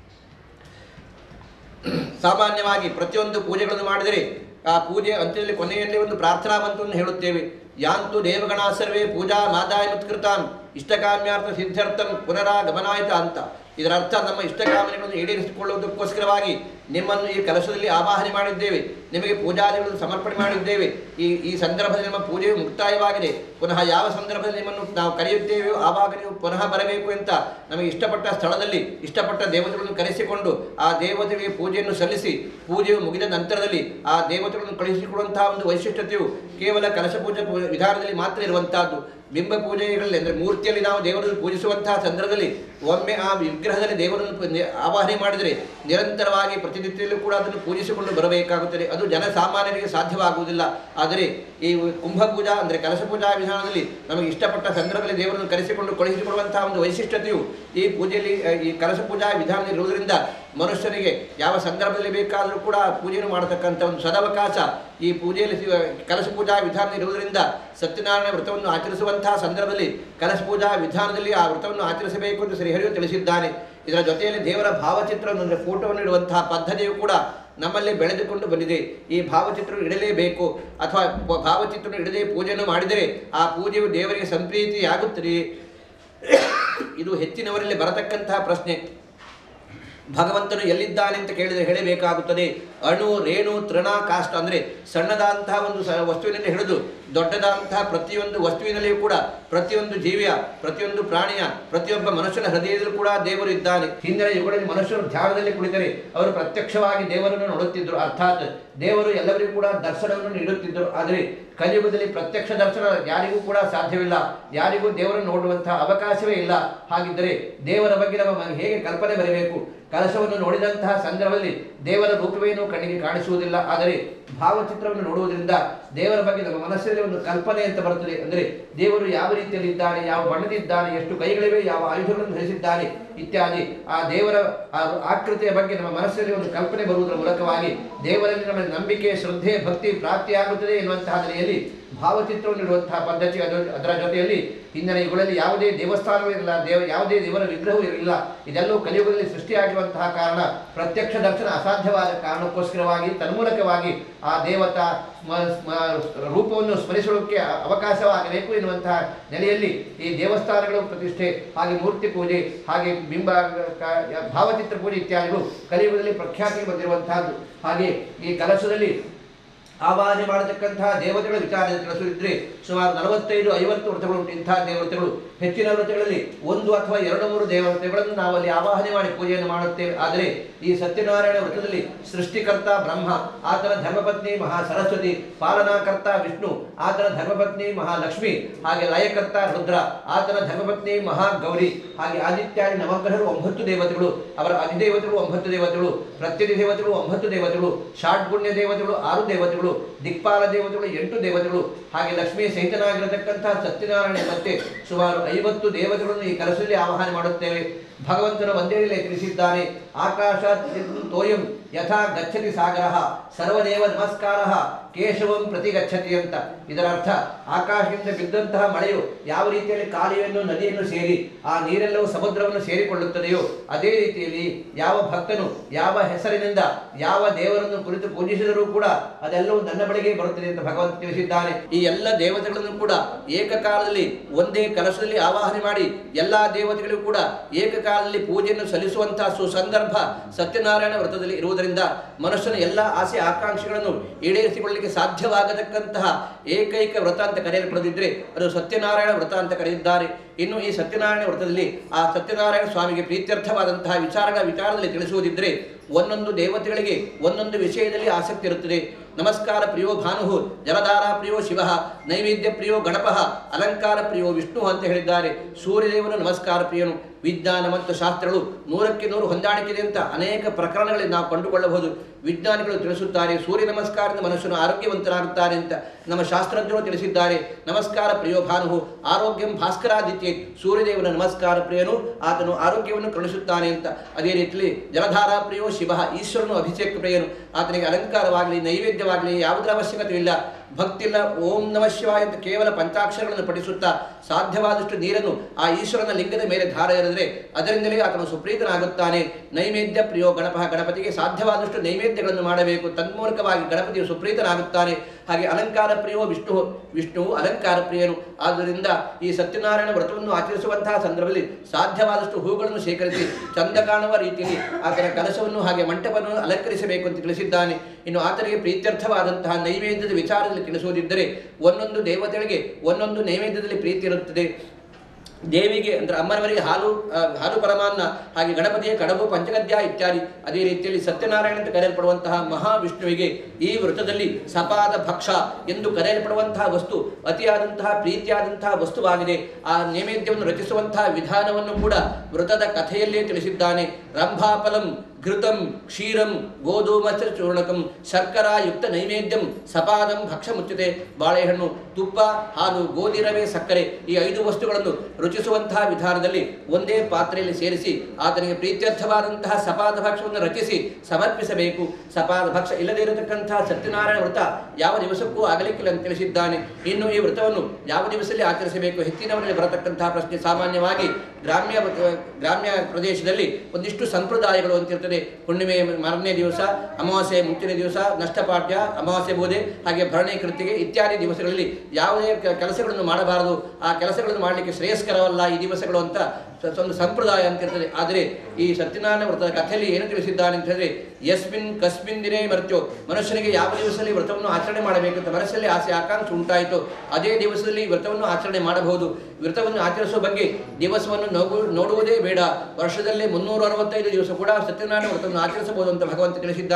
ಸಾಮಾನ್ಯವಾಗಿ ಪ್ರತಿಯೊಂದು ಪೂಜೆಗಳನ್ನು ಮಾಡಿದರೆ ಆ ಪೂಜೆ ಅಂತ್ಯದಲ್ಲಿ ಕೊನೆಯಲ್ಲಿ ಒಂದು ಪ್ರಾರ್ಥನಾ ಮಂತ್ರವನ್ನು ಹೇಳುತ್ತೇವೆ ಯಾಂತು ದೇವಗಣ ಸರ್ವೇ ಪೂಜಾ ಮಾದಾಯ ಮುತ್ಕೃತಾಂ ಇಷ್ಟಕಾಮ್ಯಾರ್ಥ ಸಿದ್ಧಾರ್ಥಂ ಪುನರಾಗಮನಾಯಿತ ಅಂತ ಇದರ ಅರ್ಥ ನಮ್ಮ ಇಷ್ಟಕಾಮನೆಗಳನ್ನು ಈಡೇರಿಸಿಕೊಳ್ಳುವುದಕ್ಕೋಸ್ಕರವಾಗಿ ನಿಮ್ಮನ್ನು ಈ ಕಲಶದಲ್ಲಿ ಆವಾಹನೆ ಮಾಡಿದ್ದೇವೆ ನಿಮಗೆ ಪೂಜಾದಿಗಳನ್ನು ಸಮರ್ಪಣೆ ಮಾಡಿದ್ದೇವೆ ಈ ಈ ಸಂದರ್ಭದಲ್ಲಿ ನಮ್ಮ ಪೂಜೆಯು ಮುಕ್ತಾಯವಾಗಿದೆ ಪುನಃ ಯಾವ ಸಂದರ್ಭದಲ್ಲಿ ನಿಮ್ಮನ್ನು ನಾವು ಕರೆಯುತ್ತೇವೆಯೋ ಆವಾಗ ನೀವು ಪುನಃ ಬರಬೇಕು ಅಂತ ನಮಗೆ ಇಷ್ಟಪಟ್ಟ ಸ್ಥಳದಲ್ಲಿ ಇಷ್ಟಪಟ್ಟ ದೇವತೆಗಳನ್ನು ಕರೆಸಿಕೊಂಡು ಆ ದೇವತೆಗಳಿಗೆ ಪೂಜೆಯನ್ನು ಸಲ್ಲಿಸಿ ಪೂಜೆಯು ಮುಗಿದ ನಂತರದಲ್ಲಿ ಆ ದೇವತೆಗಳನ್ನು ಕಳುಹಿಸಿಕೊಡುವಂತಹ ಒಂದು ವೈಶಿಷ್ಟ್ಯತೆಯು ಕೇವಲ ಕಲಶ ಪೂಜೆ ಪೂ- ವಿಧಾನದಲ್ಲಿ ಮಾತ್ರ ಇರುವಂತಹದ್ದು ಬಿಂಬ ಪೂಜೆಗಳಲ್ಲಿ ಅಂದರೆ ಮೂರ್ತಿಯಲ್ಲಿ ನಾವು ದೇವರನ್ನು ಪೂಜಿಸುವಂತಹ ಸಂದರ್ಭದಲ್ಲಿ ಒಮ್ಮೆ ಆ ವಿಗ್ರಹದಲ್ಲಿ ದೇವರನ್ನು ಪು- ನಿ- ಆವಾಹನೆ ಮಾಡಿದರೆ ನಿರಂತರವಾಗಿ ಪ್ರತಿನಿತ್ಯದಲ್ಲೂ ಕೂಡ ಅದನ್ನು ಪೂಜಿಸಿಕೊಂಡು ಬರಬೇಕಾಗುತ್ತದೆ ಅದು ಜನಸಾಮಾನ್ಯರಿಗೆ ಸಾಧ್ಯವಾಗುವುದಿಲ್ಲ ಆದರೆ ಈ ಕುಂಭ ಪೂಜಾ ಅಂದರೆ ಕಲಶ ಪೂಜಾ ವಿಧಾನದಲ್ಲಿ ನಮಗೆ ಇಷ್ಟಪಟ್ಟ ಸಂದರ್ಭದಲ್ಲಿ ದೇವರನ್ನು ಕರೆಸಿಕೊಂಡು ಕಳುಹಿಸಿಕೊಡುವಂತಹ ಒಂದು ವೈಶಿಷ್ಟ್ಯತೆಯು ಈ ಪೂಜೆಯಲ್ಲಿ ಅಹ್, ಈ ಕಲಶ ಪೂಜಾ ವಿಧಾನ ಇರುವುದರಿಂದ ಮನುಷ್ಯನಿಗೆ ಯಾವ ಸಂದರ್ಭದಲ್ಲಿ ಬೇಕಾದರೂ ಕೂಡ ಪೂಜೆಯನ್ನು ಮಾಡತಕ್ಕಂಥ ಒಂದು ಸದವಕಾಶ ಈ ಪೂಜೆಯಲ್ಲಿ ಸಿ- ಕಲಶ ಪೂಜಾ ವಿಧಾನ ಇರುವುದರಿಂದ ಸತ್ಯನಾರಾಯಣ ವ್ರತವನ್ನು ಆಚರಿಸುವಂತಹ ಸಂದರ್ಭದಲ್ಲಿ ಕಲಶ ಪೂಜಾ ವಿಧಾನದಲ್ಲಿ ಆ ವ್ರತವನ್ನು ಆಚರಿಸಬೇಕು ಎಂದು ಶ್ರೀಹರಿಯು ತಿಳಿಸಿದ್ದಾನೆ ಇದರ ಜೊತೆಯಲ್ಲಿ ದೇವರ ಭಾವಚಿತ್ರವನ್ನು ಅಂದರೆ ಫೋಟೋವನ್ನು ಇಡುವಂತಹ ಪದ್ಧತಿಯು ಕೂಡ ನಮ್ಮಲ್ಲಿ ಬೆಳೆದುಕೊಂಡು ಬಂದಿದೆ ಈ ಭಾವಚಿತ್ರ ಇಡಲೇಬೇಕು ಅಥವಾ ಪ- ಭಾವಚಿತ್ರ ಇಡದೆ ಪೂಜೆಯನ್ನು ಮಾಡಿದರೆ ಆ ಪೂಜೆಯು ದೇವರಿಗೆ ಸಂಪ್ರೀತಿಯಾಗುತ್ತದೆ ಇದು ಹೆಚ್ಚಿನವರಲ್ಲಿ ಬರತಕ್ಕಂತಹ ಪ್ರಶ್ನೆ ಭಗವಂತನು ಎಲ್ಲಿದ್ದಾನೆ ಅಂತ ಕೇಳಿದರೆ ಹೇಳಬೇಕಾಗುತ್ತದೆ ಅಣು ರೇಣು ತೃಣ ಕಾಷ್ಟ ಅಂದರೆ ಸಣ್ಣದಾದಂತಹ ಒಂದು ಸ ವಸ್ತುವಿನಿಂದ ಹಿಡಿದು ದೊಡ್ಡದಾದಂತಹ ಪ್ರತಿಯೊಂದು ವಸ್ತುವಿನಲ್ಲಿಯೂ ಕೂಡ ಪ್ರತಿಯೊಂದು ಜೀವಿಯ ಪ್ರತಿಯೊಂದು ಪ್ರಾಣಿಯ ಪ್ರತಿಯೊಬ್ಬ ಮನುಷ್ಯನ ಹೃದಯದಲ್ಲೂ ಕೂಡ ದೇವರು ಇದ್ದಾನೆ ಹಿಂದಿನ ಯುಗಗಳಲ್ಲಿ ಮನುಷ್ಯರು ಧ್ಯಾನದಲ್ಲಿ ಕುಳಿತರೆ ಅವರು ಪ್ರತ್ಯಕ್ಷವಾಗಿ ದೇವರನ್ನು ನೋಡುತ್ತಿದ್ದರು ಅರ್ಥಾತ್ ದೇವರು ಎಲ್ಲರಿಗೂ ಕೂಡ ದರ್ಶನವನ್ನು ನೀಡುತ್ತಿದ್ದರು ಆದರೆ ಕಲಿಯುಗದಲ್ಲಿ ಪ್ರತ್ಯಕ್ಷ ದರ್ಶನ ಯಾರಿಗೂ ಕೂಡ ಸಾಧ್ಯವಿಲ್ಲ ಯಾರಿಗೂ ದೇವರನ್ನು ನೋಡುವಂತಹ ಅವಕಾಶವೇ ಇಲ್ಲ ಹಾಗಿದ್ದರೆ ದೇವರ ಬಗ್ಗೆ ನಮ್ಮ ಮ- ಹೇಗೆ ಕಲ್ಪನೆ ಬರಬೇಕು ಕಲಶವನ್ನು ನೋಡಿದಂತಹ ಸಂದರ್ಭದಲ್ಲಿ ದೇವರ ರೂಪವೇನು ಕಣ್ಣಿಗೆ ಕಾಣಿಸುವುದಿಲ್ಲ ಆದರೆ ಭಾವಚಿತ್ರವನ್ನು ನೋಡುವುದರಿಂದ ದೇವರ ಬಗ್ಗೆ ನಮ್ಮ ಮನಸ್ಸಲ್ಲಿ ಒಂದು ಕಲ್ಪನೆ ಅಂತ ಬರುತ್ತದೆ ಅಂದರೆ ದೇವರು ಯಾವ ರೀತಿಯಲ್ಲಿ ಇದ್ದಾನೆ ಯಾವ ಬಣ್ಣದಿದ್ದಾನೆ ಎಷ್ಟು ಕೈಗಳಿವೆ ಯಾವ ಆಯುಧಗಳನ್ನು ಧರಿಸಿದ್ದಾನೆ ಇತ್ಯಾದಿ ಆ ದೇವರ ಆ ಆಕೃತಿಯ ಬಗ್ಗೆ ನಮ್ಮ ಮನಸ್ಸಲ್ಲಿ ಒಂದು ಕಲ್ಪನೆ ಬರುವುದರ ಮೂಲಕವಾಗಿ ದೇವರಲ್ಲಿ ನಮ್ಮ ನಂಬಿಕೆ ಶ್ರದ್ಧೆ ಭಕ್ತಿ ಪ್ರಾಪ್ತಿಯಾಗುತ್ತದೆ ಎನ್ನುವಂತಹ ನೆಲೆಯಲ್ಲಿ ಭಾವಚಿತ್ರವನ್ನು ಇಡುವಂತಹ ಪದ್ಧತಿ ಅದು ಅದರ ಜೊತೆಯಲ್ಲಿ ಹಿಂದಿನ ಇವುಗಳಲ್ಲಿ ಯಾವುದೇ ದೇವಸ್ಥಾನವೂ ಇರಲಿಲ್ಲ ದೇವ ಯಾವುದೇ ದೇವರ ವಿಗ್ರಹವೂ ಇರಲಿಲ್ಲ ಇದೆಲ್ಲವೂ ಕಲಿಯುಗದಲ್ಲಿ ಸೃಷ್ಟಿಯಾಗಿರುವಂತಹ ಕಾರಣ ಪ್ರತ್ಯಕ್ಷ ದರ್ಶನ ಅಸಾಧ್ಯವಾದ ಕಾರಣಕ್ಕೋಸ್ಕರವಾಗಿ ತನ್ಮೂಲಕವಾಗಿ ಆ ದೇವತಾ ಸ್ಮ- ಸ್ಮ- ರೂಪವನ್ನು ಸ್ಮರಿಸೋಕೆ ಅವಕಾಶವಾಗಬೇಕು ಎನ್ನುವಂತಹ ನೆಲೆಯಲ್ಲಿ ಈ ದೇವಸ್ಥಾನಗಳು ಪ್ರತಿಷ್ಠೆ ಹಾಗೆ ಮೂರ್ತಿ ಪೂಜೆ ಹಾಗೆ ಬಿಂಬ ಕ- ಭಾವಚಿತ್ರ ಪೂಜೆ ಇತ್ಯಾದಿಗಳು ಕಲಿಯುಗದಲ್ಲಿ ಪ್ರಖ್ಯಾತಿಗೆ ಬಂದಿರುವಂತಹದ್ದು ಹಾಗೆ ಈ ಕಲಶದಲ್ಲಿ ಆವಾಹನೆ ಮಾಡತಕ್ಕಂತಹ ದೇವತೆಗಳ ವಿಚಾರ ತಿಳಿಸಿದ್ರೆ ಸುಮಾರು ನಲವತ್ತೈದು ಐವತ್ತು ವ್ರತಗಳು ಉಂಟು ಇಂತಹ ದೇವತೆಗಳು ಹೆಚ್ಚಿನ ವ್ರತಗಳಲ್ಲಿ ಒಂದು ಅಥವಾ ಎರಡು ಮೂರು ದೇವತೆಗಳನ್ನು ನಾವು ಅಲ್ಲಿ ಆವಾಹನೆ ಮಾಡಿ ಪೂಜೆಯನ್ನು ಮಾಡುತ್ತೇವೆ ಆದರೆ ಈ ಸತ್ಯನಾರಾಯಣ ವ್ರತದಲ್ಲಿ ಸೃಷ್ಟಿಕರ್ತ ಬ್ರಹ್ಮ ಆತನ ಧರ್ಮಪತ್ನಿ ಮಹಾ ಸರಸ್ವತಿ ಪಾಲನಾಕರ್ತ ವಿಷ್ಣು ಆತನ ಧರ್ಮಪತ್ನಿ ಮಹಾಲಕ್ಷ್ಮಿ ಹಾಗೆ ಲಯಕರ್ತ ರುದ್ರ ಆತನ ಧರ್ಮಪತ್ನಿ ಮಹಾಗೌರಿ ಹಾಗೆ ಆದಿತ್ಯಾದಿ ನವಗ್ರಹರು ಒಂಬತ್ತು ದೇವತೆಗಳು ಅವರ ಅಧಿದೇವತೆಗಳು ಒಂಬತ್ತು ದೇವತೆಗಳು ಪ್ರತ್ಯಧಿ ದೇವತೆಗಳು ಒಂಬತ್ತು ದೇವತೆಗಳು ಷಾಡ್ಗುಣ್ಯ ದೇವತೆಗಳು ಆರು ದೇವತೆಗಳು ದಿಕ್ಪಾಲ ದೇವತೆಗಳು ಎಂಟು ದೇವತೆಗಳು ಹಾಗೆ ಲಕ್ಷ್ಮೀ ಸಹಿತನಾಗಿರತಕ್ಕಂತಹ ಸತ್ಯನಾರಾಯಣ ಮತ್ತೆ ಸುಮಾರು ಐವತ್ತು ದೇವತೆಗಳನ್ನು ಈ ಕಲಸದಲ್ಲಿ ಆವಾಹನೆ ಮಾಡುತ್ತೇವೆ ಭಗವಂತನ ಒಂದೇಳೆ ತಿಳಿಸಿದ್ದಾನೆ ಆಕಾಶ ತೋಯಂ ಯಥಾ ಗಚ್ಚತಿ ಸಾಗರ ಸರ್ವದೇವ ನಮಸ್ಕಾರ ಕೇಶವಂ ಪ್ರತಿ ಗಚ್ಚತಿ ಅಂತ ಇದರ ಅರ್ಥ ಆಕಾಶದಿಂದ ಬಿದ್ದಂತಹ ಮಳೆಯು ಯಾವ ರೀತಿಯಲ್ಲಿ ಕಾಲುವೆಯನ್ನು ನದಿಯನ್ನು ಸೇರಿ ಆ ನೀರೆಲ್ಲವೂ ಸಮುದ್ರವನ್ನು ಸೇರಿಕೊಳ್ಳುತ್ತದೆಯೋ ಅದೇ ರೀತಿಯಲ್ಲಿ ಯಾವ ಭಕ್ತನು ಯಾವ ಹೆಸರಿನಿಂದ ಯಾವ ದೇವರನ್ನು ಕುರಿತು ಪೂಜಿಸಿದರೂ ಕೂಡ ಅದೆಲ್ಲವೂ ನನ್ನ ಬಳಿಗೆ ಬರುತ್ತದೆ ಅಂತ ಭಗವಂತ ತಿಳಿಸಿದ್ದಾನೆ ಈ ಎಲ್ಲ ದೇವತೆಗಳನ್ನು ಕೂಡ ಏಕಕಾಲದಲ್ಲಿ ಒಂದೇ ಕಲಶದಲ್ಲಿ ಆವಾಹನೆ ಮಾಡಿ ಎಲ್ಲಾ ದೇವತೆಗಳಿಗೂ ಕೂಡ ಏಕಕಾಲದಲ್ಲಿ ಪೂಜೆಯನ್ನು ಸಲ್ಲಿಸುವಂತಹ ಸುಸಂದರ್ಭ ಸತ್ಯನಾರಾಯಣ ವ್ರತದಲ್ಲಿ ಇರುವುದರಿಂದ ಮನುಷ್ಯನ ಎಲ್ಲ ಆಸೆ ಆಕಾಂಕ್ಷೆಗಳನ್ನು ಈಡೇರಿಸಿಕೊಳ್ಳಲಿಕ್ಕೆ ಸಾಧ್ಯವಾಗತಕ್ಕಂತಹ ಏಕೈಕ ವ್ರತ ಅಂತ ಕರೆಯಲ್ಪಡದಿದ್ರೆ ಅದು ಸತ್ಯನಾರಾಯಣ ವ್ರತ ಅಂತ ಕರೆದಿದ್ದಾರೆ ಇನ್ನು ಈ ಸತ್ಯನಾರಾಯಣ ವ್ರತದಲ್ಲಿ ಆ ಸತ್ಯನಾರಾಯಣ ಸ್ವಾಮಿಗೆ ಪ್ರೀತ್ಯರ್ಥವಾದಂತಹ ವಿಚಾರಗಳ ವಿಚಾರದಲ್ಲಿ ತಿಳಿಸುವುದಿದ್ರೆ ಒಂದೊಂದು ದೇವತೆಗಳಿಗೆ ಒಂದೊಂದು ವಿಷಯದಲ್ಲಿ ಆಸಕ್ತಿ ಇರುತ್ತದೆ ನಮಸ್ಕಾರ ಪ್ರಿಯೋ ಭಾನು ಜಲಧಾರ ಪ್ರಿಯೋ ಶಿವ ನೈವೇದ್ಯ ಪ್ರಿಯೋ ಗಣಪ ಅಲಂಕಾರ ಪ್ರಿಯೋ ವಿಷ್ಣು ಅಂತ ಹೇಳಿದ್ದಾರೆ ಸೂರ್ಯದೇವನು ನಮಸ್ಕಾರ ಪ್ರಿಯನು ವಿಜ್ಞಾನ ಮತ್ತು ಶಾಸ್ತ್ರಗಳು ನೂರಕ್ಕೆ ನೂರು ಹೊಂದಾಣಿಕೆ ಇದೆ ಅಂತ ಅನೇಕ ಪ್ರಕರಣಗಳಲ್ಲಿ ನಾವು ಕಂಡುಕೊಳ್ಳಬಹುದು ವಿಜ್ಞಾನಿಗಳು ತಿಳಿಸುತ್ತಾರೆ ಸೂರ್ಯ ನಮಸ್ಕಾರದಿಂದ ಮನುಷ್ಯನು ಆರೋಗ್ಯವಂತನಾಗುತ್ತಾನೆ ಅಂತ ನಮ್ಮ ಶಾಸ್ತ್ರಜ್ಞರು ತಿಳಿಸಿದ್ದಾರೆ ನಮಸ್ಕಾರ ಪ್ರಿಯೋ ಭಾನು ಆರೋಗ್ಯಂ ಭಾಸ್ಕರಾದಿತ್ಯ ಸೂರ್ಯದೇವನ ನಮಸ್ಕಾರ ಪ್ರಿಯನು ಆತನು ಆರೋಗ್ಯವನ್ನು ಕರುಣಿಸುತ್ತಾನೆ ಅಂತ ಅದೇ ರೀತಿಯಲ್ಲಿ ಜಲಧಾರ ಪ್ರಿಯೋ ಶಿವ ಈಶ್ವರನು ಅಭಿಷೇಕ ಪ್ರಿಯನು ಆತನಿಗೆ ಅಲಂಕಾರವಾಗಲಿ ನೈವೇದ್ಯವಾಗಲಿ ಯಾವುದರ ಅವಶ್ಯಕತೆ ಇಲ್ಲ ಭಕ್ತಿಲ್ಲ ಓಂ ನಮ ಶಿವಾಯ ಅಂತ ಕೇವಲ ಪಂಚಾಕ್ಷರಗಳನ್ನು ಪಠಿಸುತ್ತಾ ಸಾಧ್ಯವಾದಷ್ಟು ನೀರನ್ನು ಆ ಈಶ್ವರನ ಲಿಂಗದ ಮೇಲೆ ಧಾರ ಎರೆದರೆ ಅದರಿಂದಲೇ ಆತನು ಸುಪ್ರೀತನಾಗುತ್ತಾನೆ ನೈವೇದ್ಯ ಪ್ರಿಯೋ ಗಣಪ ಗಣಪತಿಗೆ ಸಾಧ್ಯವಾದಷ್ಟು ನೈವೇದ್ಯಗಳನ್ನು ಮಾಡಬೇಕು ತನ್ಮೂಲಕವಾಗಿ ಗಣಪತಿಯು ಸುಪ್ರೀತನಾಗುತ್ತಾನೆ ಹಾಗೆ ಅಲಂಕಾರ ಪ್ರಿಯೋ ವಿಷ್ಣು ವಿಷ್ಣುವು ಅಲಂಕಾರ ಪ್ರಿಯನು ಆದ್ದರಿಂದ ಈ ಸತ್ಯನಾರಾಯಣ ವ್ರತವನ್ನು ಆಚರಿಸುವಂತಹ ಸಂದರ್ಭದಲ್ಲಿ ಸಾಧ್ಯವಾದಷ್ಟು ಹೂಗಳನ್ನು ಶೇಖರಿಸಿ ಚಂದ ಕಾಣುವ ರೀತಿಯಲ್ಲಿ ಆತನ ಕಲಶವನ್ನು ಹಾಗೆ ಮಂಟಪವನ್ನು ಅಲಂಕರಿಸಬೇಕು ಅಂತ ತಿಳಿಸಿದ್ದಾನೆ ಇನ್ನು ಆತನಿಗೆ ಪ್ರೀತ್ಯರ್ಥವಾದಂತಹ ನೈವೇದ್ಯದ ವಿಚಾರದಲ್ಲಿ ತಿಳಿಸುವುದಿದ್ದರೆ ಒಂದೊಂದು ದೇವತೆಗಳಿಗೆ ಒಂದೊಂದು ನೈವೇದ್ಯದಲ್ಲಿ ಪ್ರೀತಿ ಇರುತ್ತದೆ ದೇವಿಗೆ ಅಂದ್ರೆ ಅಮ್ಮನವರಿಗೆ ಹಾಲು ಆ, ಹಾಲು ಪರಮಾನ್ನ ಹಾಗೆ ಗಣಪತಿಯ ಕಡಬು ಪಂಚಗದ್ಯ ಇತ್ಯಾದಿ ಅದೇ ರೀತಿಯಲ್ಲಿ ಸತ್ಯನಾರಾಯಣ ಅಂತ ಕರೆಯಲ್ಪಡುವಂತಹ ಮಹಾವಿಷ್ಣುವಿಗೆ ಈ ವೃತ್ತದಲ್ಲಿ ಸಪಾದ ಭಕ್ಷ ಎಂದು ಕರೆಯಲ್ಪಡುವಂತಹ ವಸ್ತು ಅತಿಯಾದಂತಹ ಪ್ರೀತಿಯಾದಂತಹ ವಸ್ತುವಾಗಿದೆ ಆ ನೈವೇದ್ಯವನ್ನು ರಚಿಸುವಂತಹ ವಿಧಾನವನ್ನು ಕೂಡ ವೃತದ ಕಥೆಯಲ್ಲೇ ತಿಳಿಸಿದ್ದಾನೆ ರಂಭಾಫಲಂ ಘೃತಂ ಕ್ಷೀರಂ ಗೋಧೂಮಚ ಚೂರ್ಣಕಂ ಶರ್ಕರಾಯುಕ್ತ ನೈವೇದ್ಯಂ ಸಪಾದಂ ಭಕ್ಷ ಮುಚ್ಚತೆ ಬಾಳೆಹಣ್ಣು ತುಪ್ಪ ಹಾಲು ಗೋಧಿ ರವೆ ಸಕ್ಕರೆ ಈ ಐದು ವಸ್ತುಗಳನ್ನು ರುಚಿಸುವಂತಹ ವಿಧಾನದಲ್ಲಿ ಒಂದೇ ಪಾತ್ರೆಯಲ್ಲಿ ಸೇರಿಸಿ ಆತನಿಗೆ ಪ್ರೀತ್ಯರ್ಥವಾದಂತಹ ಸಪಾದ ಭಕ್ಷವನ್ನು ರಚಿಸಿ ಸಮರ್ಪಿಸಬೇಕು ಸಪಾದ ಭಕ್ಷ ಇಲ್ಲದೇ ಇರತಕ್ಕಂತಹ ಸತ್ಯನಾರಾಯಣ ವ್ರತ ಯಾವ ದಿವಸಕ್ಕೂ ಆಗಲಿಕ್ಕಿಲ್ಲ ಅಂತ ತಿಳಿಸಿದ್ದಾನೆ ಇನ್ನು ಈ ವ್ರತವನ್ನು ಯಾವ ದಿವಸದಲ್ಲಿ ಆಚರಿಸಬೇಕು ಹೆಚ್ಚಿನವರಲ್ಲಿ ಬರತಕ್ಕಂತಹ ಪ್ರಶ್ನೆ ಸಾಮಾನ್ಯವಾಗಿ ಗ್ರಾಮ್ಯ ಗ್ರಾಮ್ಯ ಪ್ರದೇಶದಲ್ಲಿ ಒಂದಿಷ್ಟು ಸಂಪ್ರದಾಯಗಳು ಅಂತಿರ್ತದೆ ಹುಣ್ಣಿಮೆ ಮಾರನೇ ದಿವಸ ಅಮಾವಾಸ್ಯೆ ಮುಂಚಿನ ದಿವಸ ನಷ್ಟಪಾಠ್ಯ ಅಮಾವಾಸ್ಯೆ ಬೋಧೆ ಹಾಗೆ ಭರಣಿ ಕೃತಿಗೆ ಇತ್ಯಾದಿ ದಿವಸಗಳಲ್ಲಿ ಯಾವುದೇ ಕ- ಕೆಲಸಗಳನ್ನು ಮಾಡಬಾರದು ಆ ಕೆಲಸಗಳನ್ನು ಮಾಡಲಿಕ್ಕೆ ಶ್ರೇಯಸ್ಕರವಲ್ಲ ಈ ದಿವಸಗಳು ಅಂತ ಸ- ಒಂದು ಸಂಪ್ರದಾಯ ಅಂತ ಇರ್ತದೆ ಆದರೆ ಈ ಸತ್ಯನಾರಾಯಣ ವ್ರತದ ಕಥೆಯಲ್ಲಿ ಏನು ತಿಳಿಸಿದ್ದಾನೆ ಅಂತ ಹೇಳಿದ್ರೆ ಯಸ್ಮಿನ್ ಕಸ್ಮಿನ್ ದಿನೇ ಮರ್ತ್ಯೋ ಮನುಷ್ಯನಿಗೆ ಯಾವ ದಿವಸದಲ್ಲಿ ವ್ರತವನ್ನು ಆಚರಣೆ ಮಾಡಬೇಕಂತ ಮನಸ್ಸಲ್ಲಿ ಆಸೆ ಆಕಾಂಕ್ಷೆ ಉಂಟಾಯಿತು ಅದೇ ದಿವಸದಲ್ಲಿ ಈ ವ್ರತವನ್ನು ಆಚರಣೆ ಮಾಡಬಹುದು ವ್ರತವನ್ನು ಆಚರಿಸುವ ಬಗ್ಗೆ ದಿವಸವನ್ನು ನೋವು ನೋಡುವುದೇ ಬೇಡ ವರ್ಷದಲ್ಲಿ ಮುನ್ನೂರ ಅರವತ್ತೈದು ದಿವಸ ಕೂಡ ಸತ್ಯನಾರಾಯಣ ವ್ರತವನ್ನು ಆಚರಿಸಬಹುದು ಅಂತ ಭಗವಂತ ತಿಳಿಸಿದ್ದಾನೆ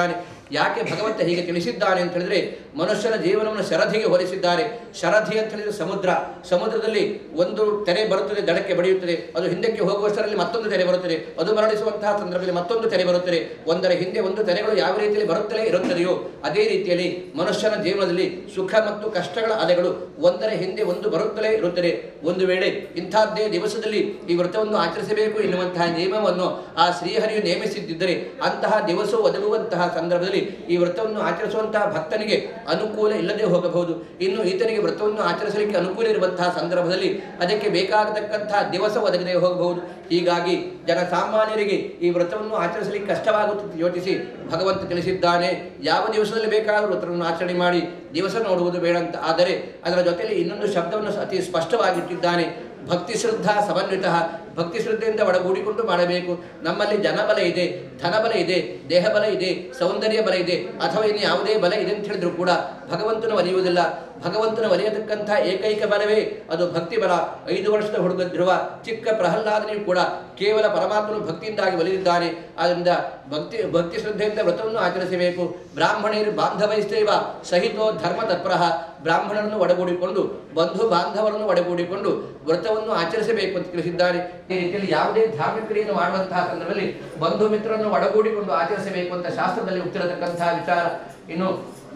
ಯಾಕೆ ಭಗವಂತ ಹೀಗೆ ತಿಳಿಸಿದ್ದಾನೆ ಅಂತ ಹೇಳಿದ್ರೆ ಮನುಷ್ಯನ ಜೀವನವನ್ನು ಶರಧಿಗೆ ಹೋಲಿಸಿದ್ದಾರೆ ಶರಧಿ ಅಂತ ಹೇಳಿದ್ರೆ ಸಮುದ್ರ ಸಮುದ್ರದಲ್ಲಿ ಒಂದು ತೆರೆ ಬರುತ್ತದೆ ದಡಕ್ಕೆ ಬಡಿಯುತ್ತದೆ ಅದು ಹಿಂದಕ್ಕೆ ಹೋಗುವಷ್ಟರಲ್ಲಿ ಮತ್ತೊಂದು ತೆರೆ ಬರುತ್ತದೆ ಅದು ಮರಳಿಸುವಂತಹ ಸಂದರ್ಭದಲ್ಲಿ ಮತ್ತೊಂದು ತೆರೆ ಬರುತ್ತದೆ ಒಂದರ ಹಿಂದೆ ಒಂದು ತೆರೆಗಳು ಯಾವ ರೀತಿಯಲ್ಲಿ ಬರುತ್ತಲೇ ಇರುತ್ತದೆಯೋ ಅದೇ ರೀತಿಯಲ್ಲಿ ಮನುಷ್ಯನ ಜೀವನದಲ್ಲಿ ಸುಖ ಮತ್ತು ಕಷ್ಟಗಳ ಅಲೆಗಳು ಒಂದರ ಹಿಂದೆ ಒಂದು ಬರುತ್ತಲೇ ಇರುತ್ತದೆ ಒಂದು ವೇಳೆ ಇಂಥದ್ದೇ ದಿವಸದಲ್ಲಿ ಈ ವ್ರತವನ್ನು ಆಚರಿಸಬೇಕು ಎನ್ನುವಂತಹ ನಿಯಮವನ್ನು ಆ ಶ್ರೀಹರಿಯು ನೇಮಿಸಿದ್ದರೆ ಅಂತಹ ದಿವಸ ಒದಗುವಂತಹ ಸಂದರ್ಭದಲ್ಲಿ ಈ ವ್ರತವನ್ನು ಆಚರಿಸುವಂತಹ ಭಕ್ತನಿಗೆ ಅನುಕೂಲ ಇಲ್ಲದೆ ಹೋಗಬಹುದು ಇನ್ನು ಈತನಿಗೆ ವ್ರತವನ್ನು ಆಚರಿಸಲಿಕ್ಕೆ ಅನುಕೂಲ ಇರುವಂತಹ ಸಂದರ್ಭದಲ್ಲಿ ಅದಕ್ಕೆ ಬೇಕಾಗತಕ್ಕಂತಹ ದಿವಸ ಒದಗದೆ ಹೋಗಬಹುದು ಹೀಗಾಗಿ ಜನಸಾಮಾನ್ಯರಿಗೆ ಈ ವ್ರತವನ್ನು ಆಚರಿಸಲಿಕ್ಕೆ ಕಷ್ಟವಾಗುತ್ತದೆ ಯೋಚಿಸಿ ಭಗವಂತ ತಿಳಿಸಿದ್ದಾನೆ ಯಾವ ದಿವಸದಲ್ಲಿ ಬೇಕಾದರೂ ವ್ರತವನ್ನು ಆಚರಣೆ ಮಾಡಿ ದಿವಸ ನೋಡುವುದು ಬೇಡ ಅಂತ ಆದರೆ ಅದರ ಜೊತೆಯಲ್ಲಿ ಇನ್ನೊಂದು ಶಬ್ದವನ್ನು ಅತಿ ಸ್ಪಷ್ಟವಾಗಿಟ್ಟಿದ್ದಾನೆ ಭಕ್ತಿ ಶ್ರದ್ಧಾ ಸಮನ್ವಿತ ಭಕ್ತಿ ಶ್ರದ್ಧೆಯಿಂದ ಒಳಗೂಡಿಕೊಂಡು ಮಾಡಬೇಕು ನಮ್ಮಲ್ಲಿ ಜನಬಲ ಇದೆ ಧನಬಲ ಇದೆ ದೇಹಬಲ ಇದೆ ಸೌಂದರ್ಯ ಬಲ ಇದೆ ಅಥವಾ ಇನ್ನು ಯಾವುದೇ ಬಲ ಇದೆ ಅಂತ ಹೇಳಿದ್ರು ಕೂಡ ಭಗವಂತನ ಒಲಿಯುವುದಿಲ್ಲ ಭಗವಂತನ ಒಲಿಯತಕ್ಕಂಥ ಏಕೈಕ ಬಲವೇ ಅದು ಭಕ್ತಿ ಬಲ ಐದು ವರ್ಷದ ಹುಡುಗ ಧ್ರುವ ಚಿಕ್ಕ ಪ್ರಹ್ಲಾದನೆಯೂ ಕೂಡ ಕೇವಲ ಪರಮಾತ್ಮನು ಭಕ್ತಿಯಿಂದಾಗಿ ಒಲಿದಿದ್ದಾನೆ ಆದ್ದರಿಂದ ಭಕ್ತಿ ಭಕ್ತಿ ಶ್ರದ್ಧೆಯಿಂದ ವ್ರತವನ್ನು ಆಚರಿಸಬೇಕು ಬ್ರಾಹ್ಮಣರು ಬಾಂಧವೈಸ್ತೇವ ಸಹಿತೋ ಧರ್ಮ ತತ್ಪರಃ ಬ್ರಾಹ್ಮಣರನ್ನು ಒಡಗೂಡಿಕೊಂಡು ಬಂಧು ಬಾಂಧವರನ್ನು ಒಡಗೂಡಿಕೊಂಡು ವ್ರತವನ್ನು ಆಚರಿಸಬೇಕು ಅಂತ ತಿಳಿಸಿದ್ದಾರೆ ಈ ರೀತಿಯಲ್ಲಿ ಯಾವುದೇ ಧಾರ್ಮಿಕ ಕ್ರಿಯೆಯನ್ನು ಮಾಡುವಂತಹ ಸಂದರ್ಭದಲ್ಲಿ ಬಂಧು ಮಿತ್ರರನ್ನು ಒಡಗೂಡಿಕೊಂಡು ಆಚರಿಸಬೇಕು ಅಂತ ಶಾಸ್ತ್ರದಲ್ಲಿ ಉಕ್ತಿರತಕ್ಕಂತಹ ವಿಚಾರ ಇನ್ನು